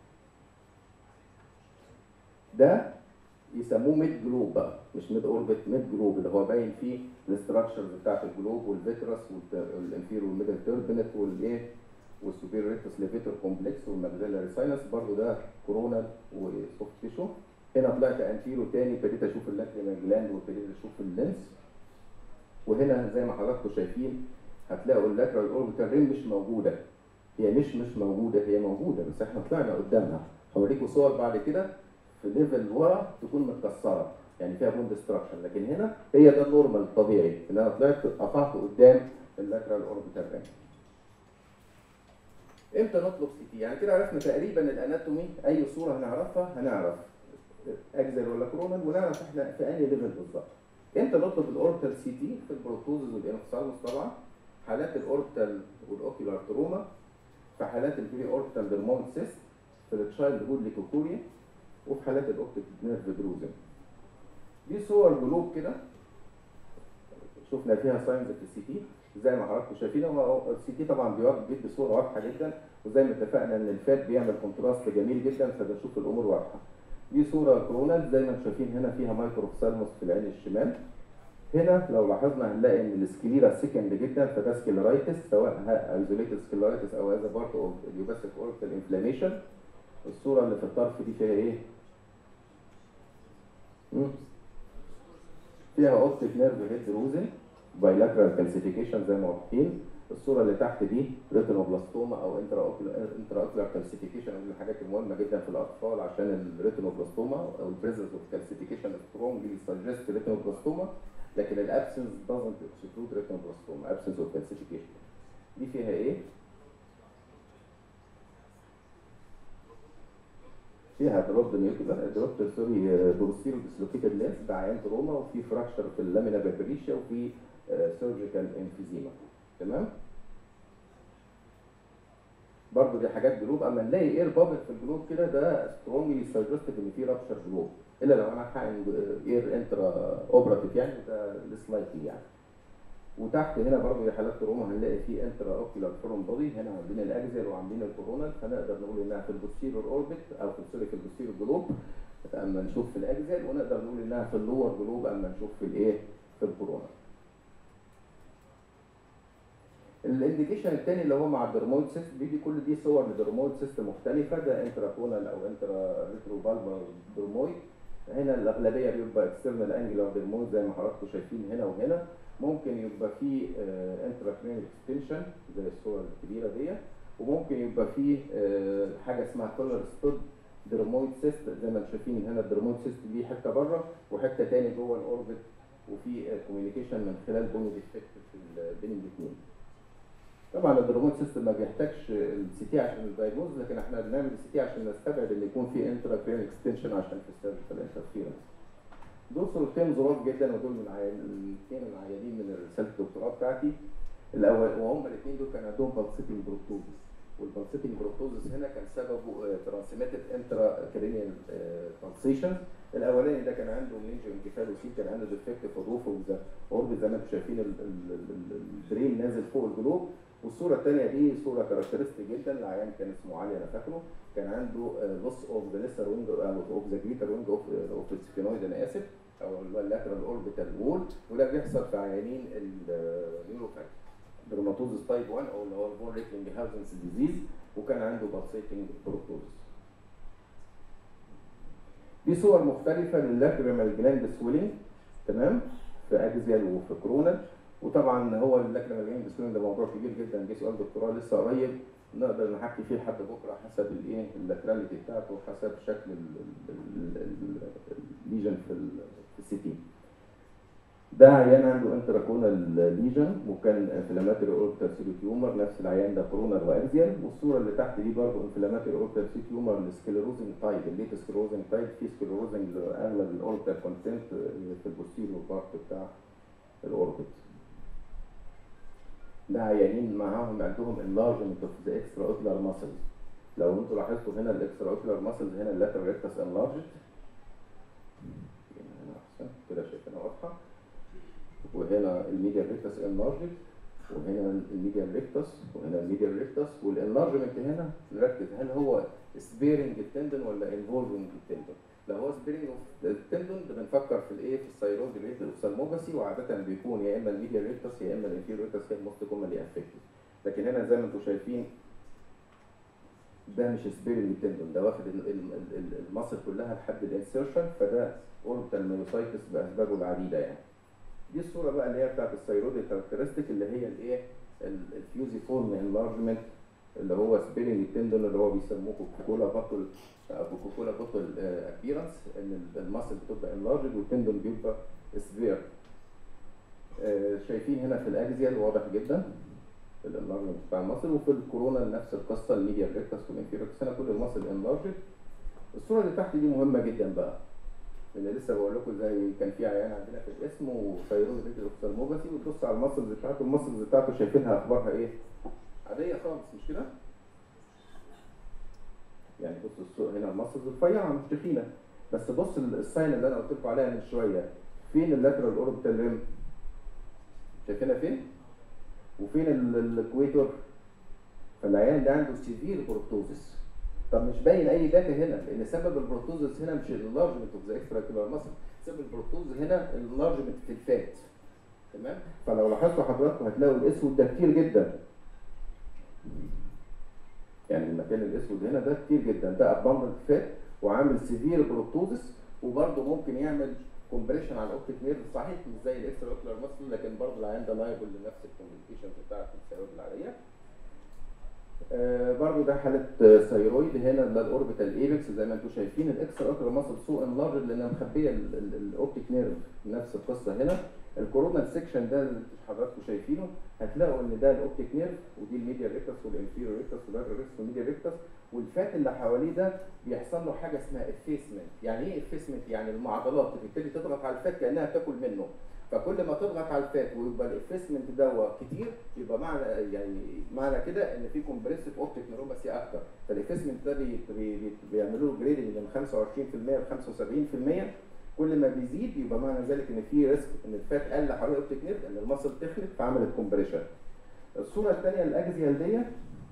ده يسموه ميد جلوب بقى مش ميد اوربت ميد جلوب اللي هو باين فيه الاستراكشرز بتاعت الجلوب والفيترس والانفيرو والميدل تيربنت والايه والسوبير ريتس ليفيتور كومبلكس والماكسيلاري ساينس برضو ده كورونال وسوفت تيشو هنا طلعت انتيرو تاني ابتديت اشوف اللاكريمال جلاند وابتديت اشوف اللينس وهنا زي ما حضراتكم شايفين هتلاقوا اللاترال اوربيتال ريم مش موجوده هي مش مش موجوده هي موجوده بس احنا طلعنا قدامها هوريكم صور بعد كده في ليفل ورا تكون متكسره يعني فيها بون ديستراكشن لكن هنا هي ده النورمال الطبيعي ان انا طلعت قطعت قدام اللاترال اوربيتال ريم امتى نطلب سي تي يعني كده عرفنا تقريبا الاناتومي اي صوره هنعرفها هنعرف اكزل ولا كرونال ونعرف احنا في انهي ليفل بالظبط امتى نطلب الاوربيتال سي تي في البروتوزز والانفصالوس طبعا حالات الاوربيتال والاوكيولار تروما في حالات البري اوربيتال درمويد سيست في التشايلد هود ليكوكوريا وفي حالات الاوبتيك نيرف دروزن دي صور جلوب كده شفنا فيها ساينز في السي تي زي ما حضراتكم شايفين هو السي تي طبعا بيوضح بيدي صوره واضحه جدا وزي ما اتفقنا ان الفات بيعمل كونتراست جميل جدا فبنشوف الامور واضحه دي صوره كورونال زي ما انتم شايفين هنا فيها مايكروفسالموس في العين الشمال هنا لو لاحظنا هنلاقي ان السكليرا سكند جدا فده سكلرايتس سواء ايزوليتد سكلرايتس او از بارت اوف اليوباسيك اوربيتال انفلاميشن الصوره اللي في الطرف دي فيها ايه؟ مم. فيها اوبتيك نيرف هيد روزن بايلاترال كالسيفيكيشن زي ما واضحين الصوره اللي تحت دي ريتينوبلاستوما او انترا انترا اوكيولار كالسيفيكيشن من الحاجات المهمه جدا في الاطفال عشان الريتينوبلاستوما او البريزنس اوف كالسيفيكيشن سترونجلي سجست ريتينوبلاستوما لكن الابسنس doesn't exclude retinoblastoma absence of calcification دي فيها ايه؟ فيها دروب نيوكلر دروب سوري بروسيرو ديسلوكيتد لينس ده عيان تروما وفي فراكشر في اللامينا بابريشيا وفي سيرجيكال انفيزيما تمام؟ برضه دي حاجات جلوب اما نلاقي اير بابل في الجلوب كده ده سترونجلي سجستد ان في رابشر جلوب الا لو انا حقن اير انترا اوبراتيف يعني ده سلايتلي يعني وتحت هنا برضه دي حالات تروما هنلاقي في انترا اوكيولار فورم بودي هنا عاملين الاكزيال وعاملين الكورونال فنقدر نقول انها في البوستيرور اوربت او في سوري في البوستيرور جلوب اما نشوف في الاكزيال ونقدر نقول انها في اللور جلوب اما نشوف في الايه في الكورونا الانديكيشن الثاني اللي هو مع الدرمويد سيست دي, دي كل دي صور لدرمويد سيست مختلفه ده انترا كونال او انترا ريترو بالبر درمويد هنا الاغلبيه بيبقى اكسترنال انجلر درمويد زي ما حضراتكم شايفين هنا وهنا ممكن يبقى فيه انترا كرينيك اكستنشن زي الصور الكبيره دي وممكن يبقى فيه آه حاجه اسمها كولر ستود درمويد سيست زي ما انتم شايفين هنا الدرمويد سيست دي حته بره وحته تاني جوه الاوربت وفي كوميونيكيشن من خلال بوني ديفكت بين الاثنين طبعا الدرمويد سيستم ما بيحتاجش السي تي عشان الدايجنوز لكن احنا بنعمل السي تي عشان نستبعد ان يكون في انترا كرين اكستنشن عشان في السيرجيكال انترفيرنس دول صورتين ظراف جدا ودول من الاثنين العيانين من رساله الدكتوراه بتاعتي الاول وهم الاثنين دول كان عندهم بالسيتنج بروتوزس والبالسيتنج بروتوزس هنا كان سببه ترانسميتد انترا كرينيال بالسيشن الاولاني ده كان عنده منينجو انكفالوسي كان عنده ديفكت في الروف اوربت زي ما انتم شايفين البرين نازل فوق الجلوب والصوره الثانيه دي صوره كاركترستيك جدا العيان كان اسمه علي انا فاكره كان عنده لوس اوف ذا ليسر وينج اوف ذا جريتر وينج اوف اوف السفينويد انا اسف او اللاترال اوربيتال وول وده بيحصل في عيانين النيوروفاك درماتوزس تايب 1 او اللي هو البون ريكلينج هاوزنس ديزيز وكان عنده بالسيتنج بروتوزس دي صور مختلفه للاكريمال جلاند سويلنج تمام في اكزيال وفي كرونال وطبعا هو اللاكريمال جلاند سويلنج ده موضوع كبير جدا جه سؤال دكتوراه لسه قريب نقدر نحكي فيه لحد بكره حسب الايه اللاتراليتي بتاعته وحسب شكل الليجن في السي تي ده عيان عنده انتراكونال ليجن وكان انفلاماتوري اوربيتال سيلو تيومر نفس العيان ده كورونال واكزيال والصوره اللي تحت دي برضه انفلاماتوري اوربيتال سيلو تيومر السكليروزنج تايب الليت سكليروزنج تايب في سكليروزنج اغلب الاوربيتال كونتنت في البوستيريور بارت بتاع الاوربت ده عيانين معاهم عندهم enlargement of the extraocular muscles لو انتوا لاحظتوا هنا الاكسترا اوكيولار ماسلز هنا اللاترال ريكتس انلارجد هنا احسن كده شايفينها واضحه وهنا الميديال ريكتس انلارجد وهنا الميديال ريكتس وهنا الميديال ريكتس والانلارجمنت هنا نركز هل هو سبيرنج التندن ولا انفولفنج التندن لو هو سبيرنج التندن بنفكر في الايه في الثايرويد ريليتد اوفثالموباسي وعاده بيكون يا اما الميديال ريكتس يا اما الانفيريور ريكتس هي الموست كومنلي افكتد لكن هنا زي ما انتم شايفين ده مش سبيرنج التندن ده واخد المصل كلها لحد الانسيرشن فده اوربيتال ميوسايتس باسبابه العديده يعني دي الصوره بقى اللي هي بتاعت الثايرويد كاركترستيك اللي هي الايه الفيوزي فورم انلارجمنت اللي هو سبيرنج التندون اللي هو بيسموه كوكولا باتل او كوكولا باتل ابيرنس ان المصل بتبقى انلارجد والتندون بيبقى سبير شايفين هنا في الاكزيال واضح جدا الانلارجمنت بتاع المصل وفي الكورونا نفس القصه الميديا ريكتس والانفيريور هنا كل المصل انلارجد الصوره اللي تحت دي مهمه جدا بقى اللي لسه بقول لكم زي كان في عيان عندنا في الاسم وثايرويد ريتد اوفثالموباسي وتبص على المسلز بتاعته المسلز بتاعته شايفينها اخبارها ايه؟ عاديه خالص مش كده؟ يعني بص السوق هنا المسلز رفيعه مش تخينه بس بص الساين اللي انا قلت لكم عليها من شويه فين اللاترال اوربيتال ريم؟ شايفينها فين؟ وفين ال- الاكويتور؟ فالعيان ده عنده سيفير بروتوزس طب مش باين اي داتا هنا لان سبب البروتوزس هنا مش اللارجمنت اوف ذا اكسترا كيلر ماسل سبب البروتوز هنا اللارجمنت في الفات تمام فلو لاحظتوا حضراتكم هتلاقوا الاسود ده كتير جدا يعني المكان الاسود هنا ده كتير جدا ده اباندنت فات وعامل سيفير بروتوزس وبرده ممكن يعمل كومبريشن على الاوبتيك نيرف صحيح مش زي الاكسترا اوكلر ماسل لكن برضه العيان ده لايبل لنفس الكوميونيكيشنز بتاعت الثيرويد العاديه آه برضو ده حالة آه، ثيرويد هنا ده الاوربيتال ايبكس زي ما انتم شايفين الاكسترا اوكلر ماسل سو انلارج لانها مخبيه ال- ال- الاوبتيك نيرف نفس القصه هنا الكورونا سيكشن ده اللي حضراتكم شايفينه هتلاقوا ان ده الاوبتيك نيرف ودي الميديا ريكتس والانفيريور ريكتس واللاترال ريكتس والميديا ريكتس والفات اللي حواليه ده بيحصل له حاجه اسمها افيسمنت يعني ايه افيسمنت يعني المعضلات بتبتدي تضغط على الفات كانها بتاكل منه فكل ما تضغط على الفات ويبقى الافيسمنت ده كتير يبقى معنى يعني معنى كده ان في كومبريسيف اوبتيك نيوروباثي اكتر فالافيسمنت ده بي بي بي بيعملوا له جريدنج من 25% ل 75% كل ما بيزيد يبقى معنى ذلك ان في ريسك ان الفات قل حوالين الاوبتيك نيرف ان المصل تخلت فعملت كومبريشن الصوره الثانيه الاكزيال ديت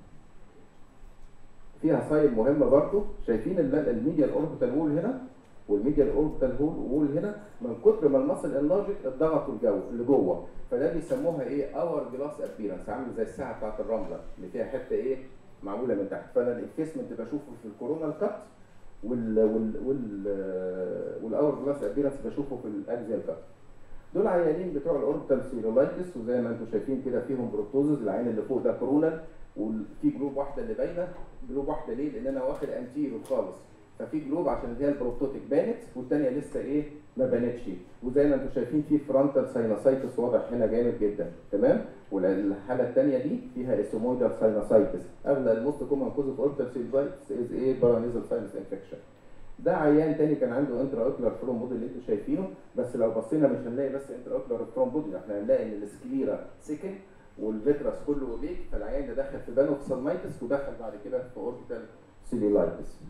فيها سايد مهمه برضو شايفين ال- الميديا الاوربيتال وول هنا والميديا الاوربيتال وول هنا من كتر ما المصل انلارجت اتضغطوا الجو اللي جوه فده بيسموها ايه اور جلاس ابيرنس عامل زي الساعه بتاعت الرمله اللي فيها حته ايه معموله من تحت فانا الانفيسمنت بشوفه في الكورونا كات وال وال وال والاور جلاس ابيرنس بشوفه في الاكزيال كات دول عيانين بتوع الاوربيتال سيرولايتس وزي ما انتم شايفين كده فيهم بروتوزز العين اللي فوق ده كورونال وفي جلوب واحده اللي باينه جلوب واحده ليه؟ لان انا واخد انتيرو خالص ففي جلوب عشان هي البروتوتيك بانت والثانيه لسه ايه ما بانتش وزي ما انتم شايفين في فرونتال ساينوسايتس واضح هنا جامد جدا تمام والحاله الثانيه دي فيها اسومويدال ساينوسايتس اغلى الموست كومن كوز اوف اوربيتال سيرولايتس از ايه بارانيزال ساينس انفكشن ده عيان تاني كان عنده انترا اوكلر ثرومبود اللي انتم شايفينه بس لو بصينا مش هنلاقي بس انترا اوكلر ثرومبود احنا هنلاقي ان السكليرا سكن والفيترس كله اوبيك فالعيان ده دخل في بانوكسالمايتس ودخل بعد كده في اوربيتال سيلولايتس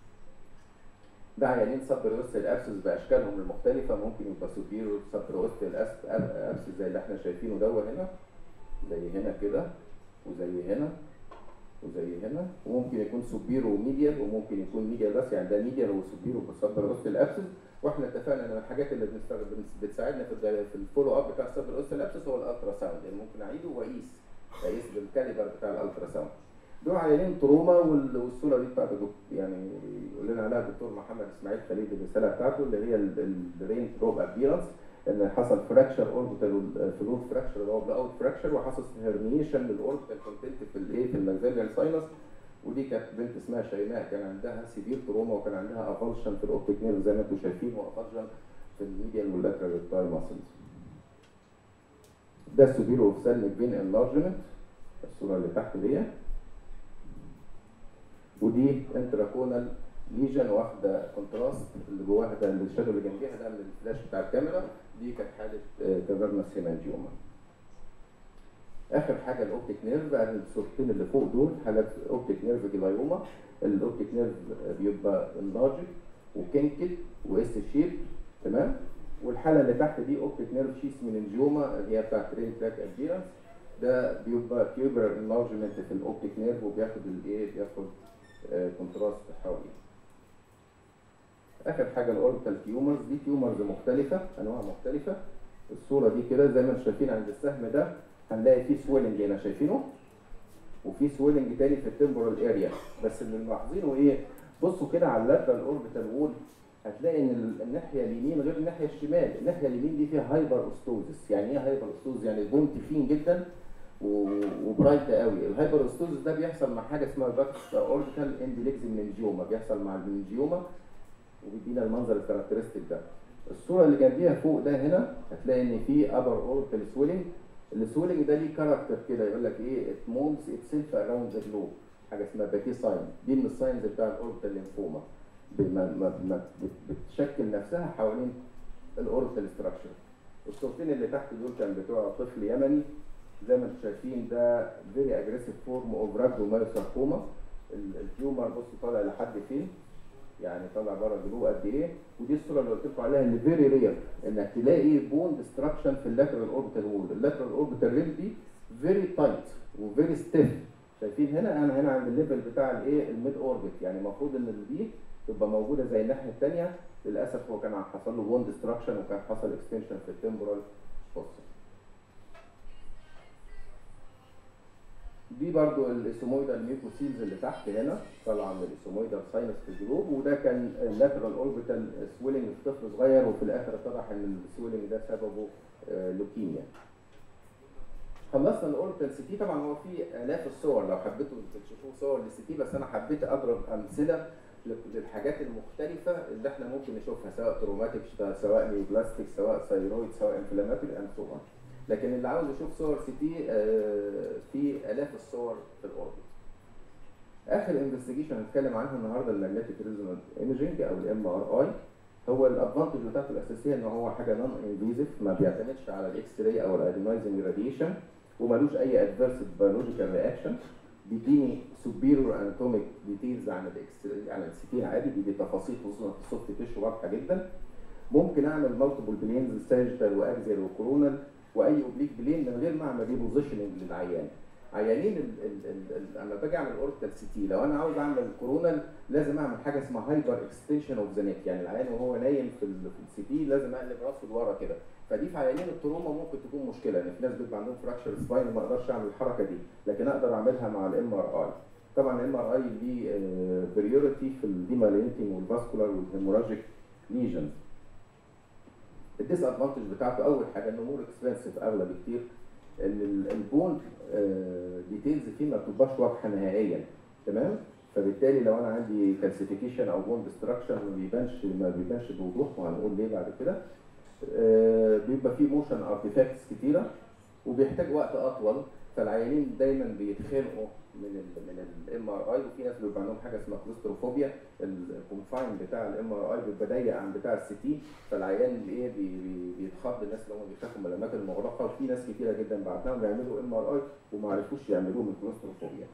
ده عيانين سبروستال ابسس باشكالهم المختلفه ممكن يبقى سوبيرو سبروستال ابسس زي اللي احنا شايفينه دوت هنا زي هنا كده وزي هنا وزي هنا وممكن يكون سوبيرو وميديال وممكن يكون ميديال بس يعني ده ميديال وسوبيرو سبروستال ابسس واحنا اتفقنا ان الحاجات اللي بنستخدم بتساعدنا في الد- في الفولو اب بتاع السبروستال ابسس هو الالترا ساوند يعني ممكن اعيده واقيس اقيس بالكاليبر بتاع الالترا ساوند دول عيانين تروما وال- والصوره دي بتاعت الدك- يعني يقول لنا عليها الدكتور محمد اسماعيل خليل الرساله بتاعته اللي هي الرين بروب ابيرنس ان حصل فراكشر اوربيتال فلور فراكشر اللي هو بلا اوت فراكشر وحصل هرنيشن للاوربيتال كونتنت في الايه في الماكسيليان ساينس ودي كانت بنت اسمها شيماء كان عندها سيفير تروما وكان عندها افالشن في الاوبتيك نيرف زي ما انتم شايفين وافالشن في الميديال واللاترال ريكتاي ماسلز ده سوبيرو اوفسالميك فين انلارجمنت الصوره اللي تحت دي ودي انتراكونال ليجن واخده كونتراست اللي جواها ده اللي الشادو اللي جنبيها ده من الفلاش بتاع الكاميرا دي كانت حاله كافيرنس هيمانجيوما اخر حاجه الاوبتيك نيرف بقى الصورتين اللي فوق دول حالات اوبتيك نيرف جلايوما الاوبتيك نيرف بيبقى انلارجد وكنكد واس شيب تمام والحاله اللي تحت دي اوبتيك نيرف شيس مننجيوما اللي هي بتاعت رين تراك اديرنس ده بيبقى تيوبر انلارجمنت في الاوبتيك نيرف وبياخد الايه بياخد كونتراست حواليه اخر حاجه الاوربيتال تيومرز دي تيومرز مختلفه انواع مختلفه الصوره دي كده زي ما انتم شايفين عند السهم ده هنلاقي فيه سويلنج هنا شايفينه وفي سويلنج تاني في التمبورال اريا بس اللي ملاحظينه ايه بصوا كده على اللاترال اوربيتال وول هتلاقي ان ال- الناحيه اليمين غير الناحيه الشمال الناحيه اليمين دي فيها هايبر اوستوزس يعني ايه هايبر اوستوزس يعني البون تخين جدا و- وبرايت قوي الهايبر اوستوزس ده بيحصل مع حاجه اسمها جاكس اوربيتال اندليكس مننجيوما بيحصل مع المننجيوما وبيدينا المنظر الكاركترستيك ده الصوره اللي جنبيها فوق ده هنا هتلاقي ان في ابر اوربيتال سويلنج السويلنج ده ليه كاركتر كده يقول لك ايه ات موفز اتسيلف اراوند ذا جلوب حاجه اسمها باكي ساين دي من الساينز بتاع الاوربيتال لينفوما بتشكل نفسها حوالين الاوربيتال ستراكشر الصورتين اللي تحت دول كان بتوع طفل يمني زي ما انتم شايفين ده فيري اجريسيف فورم اوف راجومايوساركوما التيومر بص طالع لحد فين يعني طالع بره الجلو قد ايه ودي الصوره اللي قلت لكم عليها اللي فيري رير انك تلاقي بون ديستراكشن في اللاترال اوربيتال وول اللاترال اوربيتال ريل دي فيري تايت وفيري ستيف شايفين هنا انا هنا عند الليفل بتاع الايه الميد اوربت يعني المفروض ان دي تبقى موجوده زي الناحيه الثانيه للاسف هو كان حصل له بون ديستراكشن وكان حصل اكستنشن في التمبرال فوسل دي برضو الاسومويدال ميوكوسيلز اللي تحت هنا طالعه من الاسومويدال ساينس في الجلوب وده كان اللاترال اوربيتال سويلنج في طفل صغير وفي الاخر اتضح ان السويلنج ده سببه آه، لوكيميا. خلصنا الاوربيتال سي تي طبعا هو في الاف الصور لو حبيتوا تشوفوا صور للسي تي بس انا حبيت اضرب امثله للحاجات المختلفه اللي احنا ممكن نشوفها سواء تروماتيك سواء نيوبلاستيك سواء ثايرويد سواء انفلاماتوري اند سو اون. لكن اللي عاوز يشوف صور سي تي آه، في الاف الصور في الاوربت. اخر انفستيجيشن هنتكلم عنها النهارده الماجنتيك ريزونانت ايمجنج او الام ار اي هو الادفانتج بتاعته الاساسيه ان هو حاجه نون انفيزيف ما بيعتمدش على الاكس راي او الايونايزنج راديشن ومالوش اي ادفيرس بيولوجيكال رياكشن بيديني سوبيريور اناتوميك ديتيلز عن الاكس راي عن السي تي عادي بيدي تفاصيل خصوصا في السوفت تيشو واضحه جدا ممكن اعمل مالتيبل بلينز ساجيتال واكزيال وكورونال واي اوبليك بلين من غير ما اعمل ريبوزيشننج للعيان عيانين ال ال ال ال اما باجي اعمل اوربيتال سي تي لو انا عاوز اعمل كورونال لازم اعمل حاجه اسمها هايبر اكستنشن اوف ذا نيك يعني العيان وهو نايم في السي تي لازم اقلب راسه لورا كده فدي في عيانين التروما ممكن تكون مشكله لان في ناس بيبقى عندهم فراكشر سباين وما اقدرش اعمل الحركه دي لكن اقدر اعملها مع الام ار اي طبعا الام ار اي ليه بريورتي في الديمالينتنج والفاسكولار والهيموراجيك ليجنز الديس ادفانتج بتاعته اول حاجه انه مور اكسبنسيف اغلى بكتير ان البون ديتيلز فيه ما بتبقاش واضحه نهائيا تمام فبالتالي لو انا عندي كالسيفيكيشن او بون ديستراكشن ما بيبانش ما بيبانش بوضوح وهنقول ليه بعد كده آه، بيبقى فيه موشن ارتيفاكتس كتيره وبيحتاج وقت اطول فالعيانين دايما بيتخنقوا من ال من الام ار اي وفي ناس بيبقى عندهم حاجه اسمها كلوستروفوبيا الكونفاين بتاع الام ار اي بيبقى ضيق عن بتاع السي تي فالعيان اللي ايه بي- بي- بيتخض الناس اللي هم بيخافوا من الاماكن المغلقه وفي ناس كتيره جدا بعدهم بيعملوا ام ار اي وما عرفوش يعملوه من كلوستروفوبيا.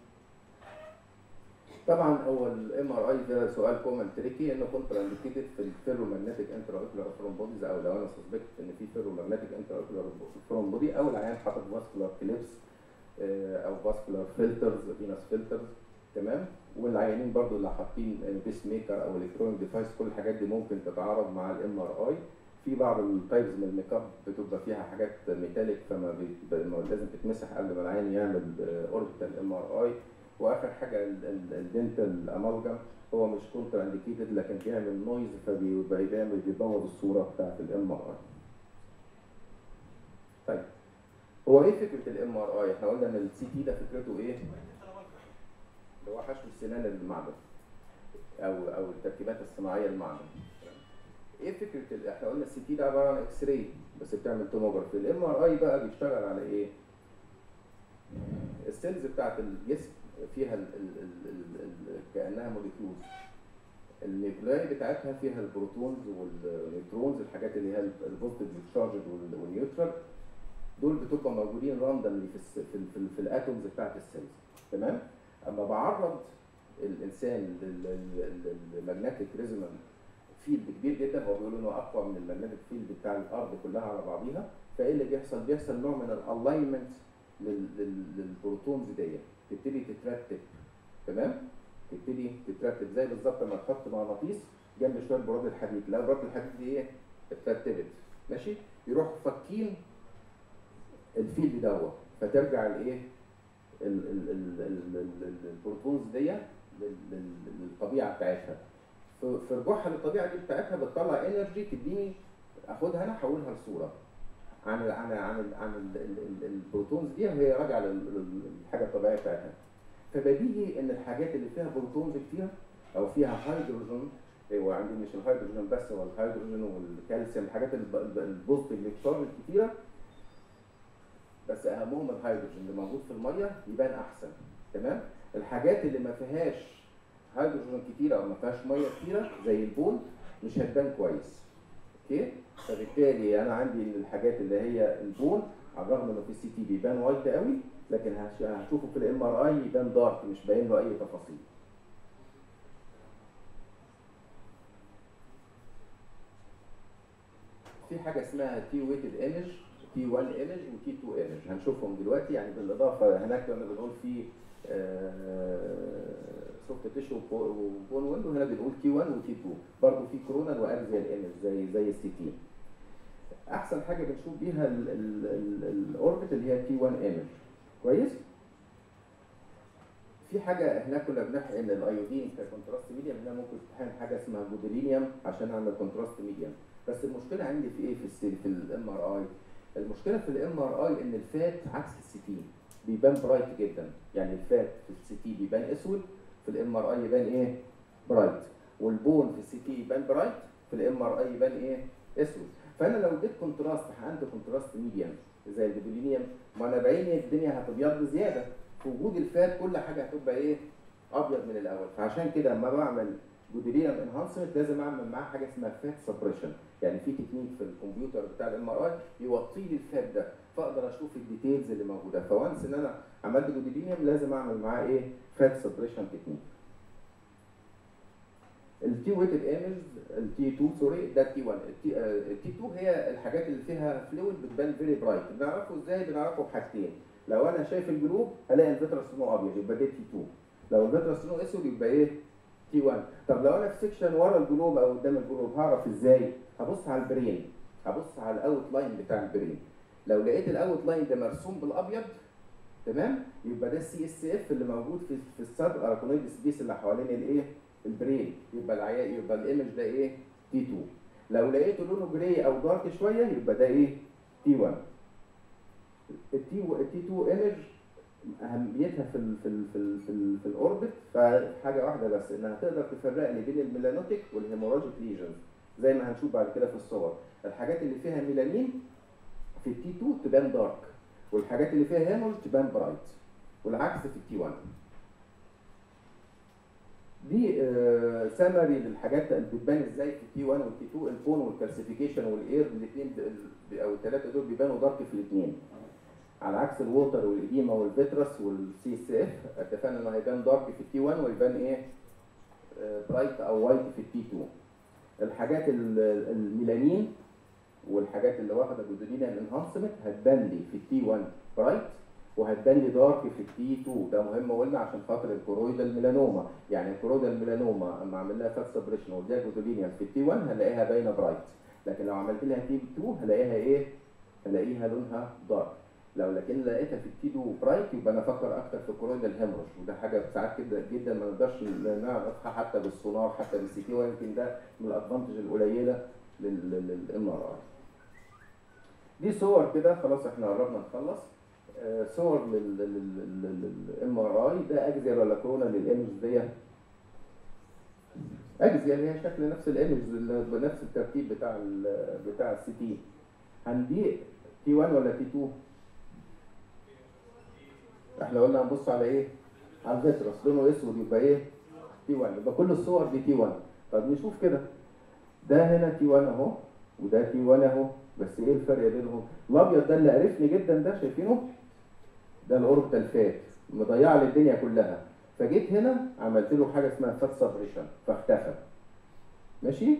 طبعا هو الام ار اي ده سؤال كومن تريكي انه كونترا انديكيتد في الفيرو ماجنتيك انترا اوكولار ثرومبوديز او لو انا سسبكت ان في فيرو ماجنتيك انترا اوكولار ثرومبودي او العيان حاطط فاسكولار كليبس او فاسكولار فلترز فينس فلترز تمام والعيانين برضو اللي حاطين بيس ميكر او الكترونيك ديفايس كل الحاجات دي ممكن تتعارض مع الام ار اي في بعض التايبز من الميك اب بتبقى فيها حاجات ميتاليك فما بي- ما لازم تتمسح قبل ما العين يعمل اوربيتال ام ار اي واخر حاجه الدنتال امالجم هو مش كونتر انديكيتد لكن بيعمل نويز فبيبقى بيعمل بيبوظ الصوره بتاعت الام ار اي. طيب هو ايه فكره الام ار اي؟ احنا قلنا ان السي تي ده فكرته ايه؟ اللي هو حشو السنان المعدن او او التركيبات الصناعيه المعدن. ايه فكره ال- احنا قلنا السي تي ده عباره عن اكس راي بس بتعمل توموجرافي، الام ار اي بقى بيشتغل على ايه؟ السيلز بتاعت الجسم فيها ال ال ال ال ال كانها موليكيولز النيوكلاي بتاعتها فيها البروتونز والنيوترونز الحاجات اللي هي البوزيتيف تشارجد والنيوترال دول بتبقى موجودين راندملي في الس- في, ال- في, ال- في الاتومز بتاعت السيلز تمام اما بعرض الانسان للماجنتيك ريزونانت فيلد كبير جدا هو بيقولوا انه اقوى من الماجنتيك فيلد بتاع الارض كلها على بعضيها فايه اللي بيحصل؟ بيحصل نوع من الالاينمنت للبروتونز ديت تبتدي تترتب تمام؟ تبتدي تترتب زي بالظبط لما تحط مغناطيس جنب شويه براد الحديد، لا براد الحديد دي ايه؟ اترتبت ماشي؟ يروحوا فاكين الفيلد دوت فترجع الايه؟ ال- ال- ال- ال- ال- ال- البروتونز دي لل- لل- للطبيعه بتاعتها. في في رجوعها للطبيعه دي بتاعتها بتطلع انرجي تديني اخدها انا احولها لصوره عن ال عن ال عن ال عن ال ال ال البروتونز دي وهي راجعه لل- لل- للحاجه الطبيعيه بتاعتها. فبديهي ان الحاجات اللي فيها بروتونز كتير او فيها هيدروجين هو عندي مش الهيدروجين بس هو الهيدروجين والكالسيوم الحاجات الب- الب- البوزيتيف الكترون الكتيره بس اهمهم الهيدروجين اللي موجود في الميه يبان احسن تمام الحاجات اللي ما فيهاش هيدروجين كتيره او ما فيهاش ميه كتيره زي البول مش هتبان كويس اوكي فبالتالي انا عندي ان الحاجات اللي هي البول على الرغم انه في السي تي بيبان وايت قوي لكن هش- هشوفه في الام ار اي يبان دارك مش باين له اي تفاصيل في حاجه اسمها تي ويتد ايمج تي 1 ايمج وتي 2 ايمج هنشوفهم دلوقتي يعني بالاضافه هناك كنا بنقول في سوفت تيشو وبون ويندو هنا بنقول تي 1 وتي 2 برضه في كورونال وارزيال ايمج زي زي السي تي احسن حاجه بنشوف بيها الاوربت اللي هي تي 1 ايمج كويس في حاجه هناك كنا بنحقن الايودين ككونتراست ميديم هنا ممكن تحقن حاجه اسمها جودرينيوم عشان اعمل كونتراست ميديم بس المشكله عندي في ايه في السي في الام ار اي المشكله في الام ار اي ان الفات عكس السي تي بيبان برايت جدا يعني الفات في السي تي بيبان اسود في الام ار اي يبان ايه برايت والبون في السي تي يبان برايت في الام ار اي يبان ايه اسود فانا لو اديت كونتراست عندي كونتراست ميديم زي الجودرينيوم ما انا بعيني الدنيا هتبيض زياده في وجود الفات كل حاجه هتبقى ايه ابيض من الاول فعشان كده لما بعمل جودرينيوم انهانسمنت لازم اعمل معاه حاجه اسمها فات سبريشن يعني في تكنيك في الكمبيوتر بتاع الام ار اي يوطي لي الفات ده فاقدر اشوف الديتيلز اللي موجوده فوانس ان انا عملت جودرينيوم لازم اعمل معاه ايه فات سبريشن تكنيك التي ويتد ايمج التي 2 سوري ده التي 1 التي 2 هي الحاجات اللي فيها فلويد بتبان فيري برايت بنعرفه ازاي بنعرفه بحاجتين لو انا شايف الجلوب هلاقي الفيترس سنو ابيض يبقى ده تي 2 لو الفيترس سنو اسود يبقى ايه تي 1 طب لو انا في سيكشن ورا الجلوب او قدام الجلوب هعرف ازاي هبص على البرين هبص على الاوت لاين بتاع البرين لو لقيت الاوت لاين ده مرسوم بالابيض تمام يبقى ده السي اس اف اللي موجود في في السب اراكونيد سبيس اللي حوالين الايه البرين يبقى العيان يبقى الايمج ده ايه تي 2 لو لقيته لونه جراي او دارك شويه يبقى ده ايه تي 1 التي التي 2 ايمج اهميتها في ال في ال في ال في, ال في الاوربت فحاجه واحده بس انها تقدر تفرق لي بين الميلانوتيك والهيموراجيك ليجنز زي ما هنشوف بعد كده في الصور الحاجات اللي فيها ميلانين في التي 2 تبان دارك والحاجات اللي فيها هيمول تبان برايت والعكس في التي 1 دي آه سمري للحاجات اللي بتبان ازاي في التي 1 والتي 2 البون والكالسيفيكيشن والاير الاثنين او الثلاثه دول بيبانوا دارك في الاثنين على عكس الووتر والإديمة والفيترس والسي اس اف اتفقنا انه هيبان دارك في التي 1 ويبان ايه برايت او وايت في التي 2 الحاجات الميلانين والحاجات اللي واخده جودولينا انهانسمنت هتبان لي في التي 1 برايت وهتبان لي دارك في التي 2 ده مهم قلنا عشان خاطر الكورويدال ميلانوما يعني الكورويدال ميلانوما اما اعمل لها فات سبريشن واديها جودولينا في التي 1 هلاقيها باينه برايت لكن لو عملت لها تي 2 هلاقيها ايه؟ هلاقيها لونها دارك لو لكن لقيتها في التيدو برايت يبقى انا افكر اكتر في كورويدال هيمورج وده حاجه ساعات كده جدا ما نقدرش نعرفها حتى بالسونار حتى بالسي تي ويمكن ده من الادفانتج القليله للام ار اي. دي صور كده خلاص احنا قربنا نخلص آه صور للام ار اي ده اجزيال ولا كورونا للايمج دي اجزيال هي شكل نفس الايمج بنفس الترتيب بتاع بتاع السي تي هندي تي 1 ولا تي 2 احنا قلنا هنبص على ايه؟ على الفيترس لونه اسود يبقى ايه؟ تي 1 يبقى كل الصور دي تي 1 طب نشوف كده ده هنا تي 1 اهو وده تي 1 اهو بس ايه الفرق بينهم؟ الابيض ده اللي قرفني جدا ده شايفينه؟ ده الاوربيتال فات مضيع لي الدنيا كلها فجيت هنا عملت له حاجه اسمها فات سبريشن فاختفى ماشي؟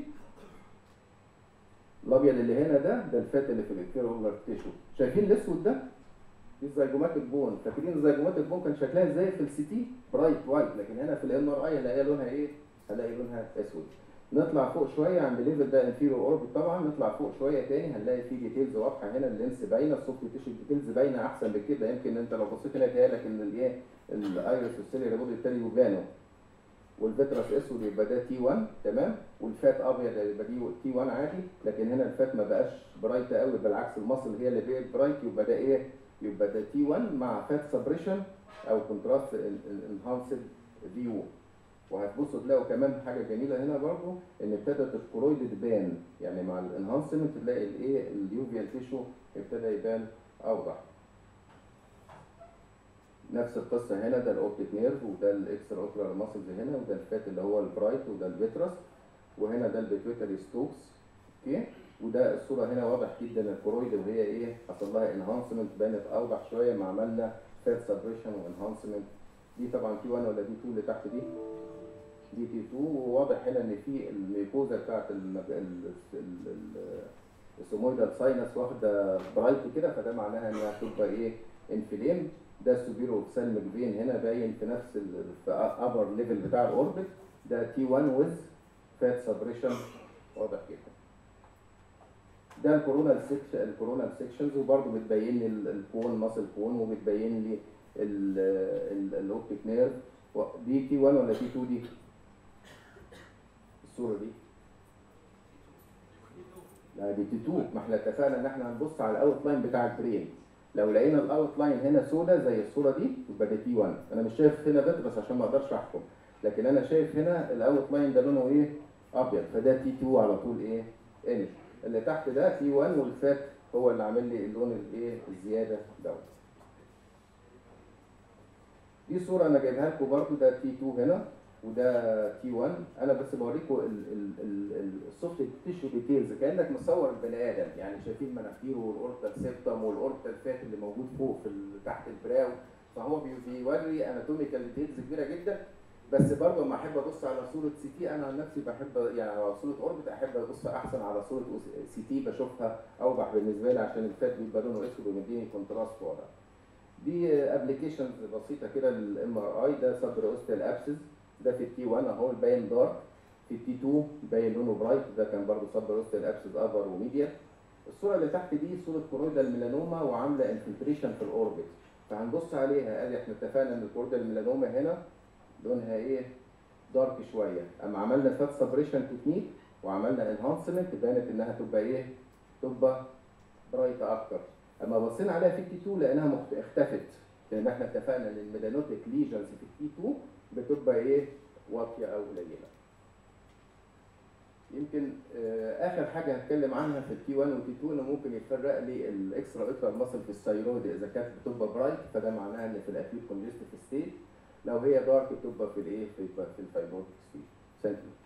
الابيض اللي هنا ده ده الفات اللي في الانفيرولار تيشو شايفين الاسود ده؟ دي زيجومات البون فاكرين زيجومات البون كان شكلها ازاي في السي تي برايت وايت لكن هنا في الام ار اي هلاقي لونها ايه هلاقي لونها اسود نطلع فوق شويه عند ليفل ده انفيرو اوربت طبعا نطلع فوق شويه تاني هنلاقي في ديتيلز واضحه هنا اللينس باينه السوفت تيشو ديتيلز باينه احسن بكده يمكن انت لو بصيت هنا تلاقي لك ان الايه الايرس والسيليا بودي التاني يبانوا والفيترس اسود يبقى ده تي 1 تمام والفات ابيض يبقى دي تي 1 عادي لكن هنا الفات ما بقاش برايت قوي بالعكس المصل هي اللي بقت برايت يبقى ده ايه يبقى ده تي 1 مع فات سبريشن او كونتراست انهانسد فيو وهتبصوا تلاقوا كمان حاجه جميله هنا برضو ان ابتدت الكرويد تبان يعني مع الانهانسمنت تلاقي الايه اليوفيال تيشو ابتدى يبان اوضح نفس القصه هنا ده الاوبتيك نيرف وده الاكسترا اوكلر ماسلز هنا وده الفات اللي هو البرايت وده الفيترس وهنا ده البيتويتري ستوكس اوكي وده الصوره هنا واضح جدا الكرويد وهي ايه حصل لها انهانسمنت بانت اوضح شويه ما عملنا فات سبريشن وانهانسمنت دي طبعا تي 1 ولا دي 2 اللي تحت دي دي تي 2 وواضح هنا ان في الميكوزا بتاعت المج... ال... ال... ال... السمويدال ساينس واخده برايت كده فده معناها انها هتبقى ايه انفليم ده السوبيرو اوفسالميك فين هنا باين في نفس ال في ابر ليفل بتاع الاوربت ده تي 1 ويز فات سبريشن واضح جدا ده الكورونال سيكشن الكورونال سيكشنز وبرده بتبين لي ال- الكون ماسل كون وبتبين لي الاوبتيك نيرف دي تي 1 ولا تي 2 دي؟ الصوره دي لا دي تي 2 ما احنا اتفقنا ان احنا هنبص على الاوت لاين بتاع البرين لو لقينا الاوت لاين هنا سودا زي الصوره دي يبقى ده تي 1 انا مش شايف هنا بس عشان ما اقدرش احكم لكن انا شايف هنا الاوت لاين ده لونه ايه ابيض فده تي 2 على طول ايه ايمج اللي تحت ده تي 1 والفات هو اللي عامل لي اللون الايه الزياده دوت دي صوره انا جايبها لكم برضو ده تي 2 هنا وده تي 1 انا بس بوريكم السوفت تيشو ديتيلز كانك مصور البني ادم يعني شايفين مناخيره والاورتال سيبتم والاورتال فات اللي موجود فوق في ال- تحت البراو فهو بي- بيوري اناتوميكال ديتيلز كبيره جدا بس برضه لما احب ابص على صوره سي تي انا عن نفسي بحب يعني على صوره اوربت احب ابص احسن على صوره سي تي بشوفها اوضح بالنسبه لي عشان الفات بيبقى لونه اسود ومديني كونتراست واضح. دي ابلكيشنز بسيطه كده للام ار اي ده سب اوستال ابسس ده في التي 1 اهو باين دارك في التي 2 باين لونه برايت ده كان برضه سب اوستال ابسس ابر وميديا الصوره اللي تحت دي صوره كورويدال ميلانوما وعامله انفلتريشن في الاوربت فهنبص عليها ادي احنا اتفقنا ان الكورويدال ميلانوما هنا لونها ايه دارك شويه اما عملنا فات سبريشن تكنيك وعملنا انهانسمنت بانت انها تبقى ايه تبقى برايت اكتر اما بصينا عليها في التي 2 لقيناها مخت- اختفت لان احنا اتفقنا ان الميلانوتيك ليجنز في التي 2 بتبقى ايه واطيه او قليله يمكن آه، اخر حاجه هتكلم عنها في التي 1 والتي 2 انه ممكن يفرق لي الاكسترا اوترال ماسل في الثايرويد اذا كانت بتبقى برايت فده معناها ان في الاكيوت كونجستيف ستيت لو هي دارك بتبقى في الايه في في الفايبروتيك ستيت ثانك يو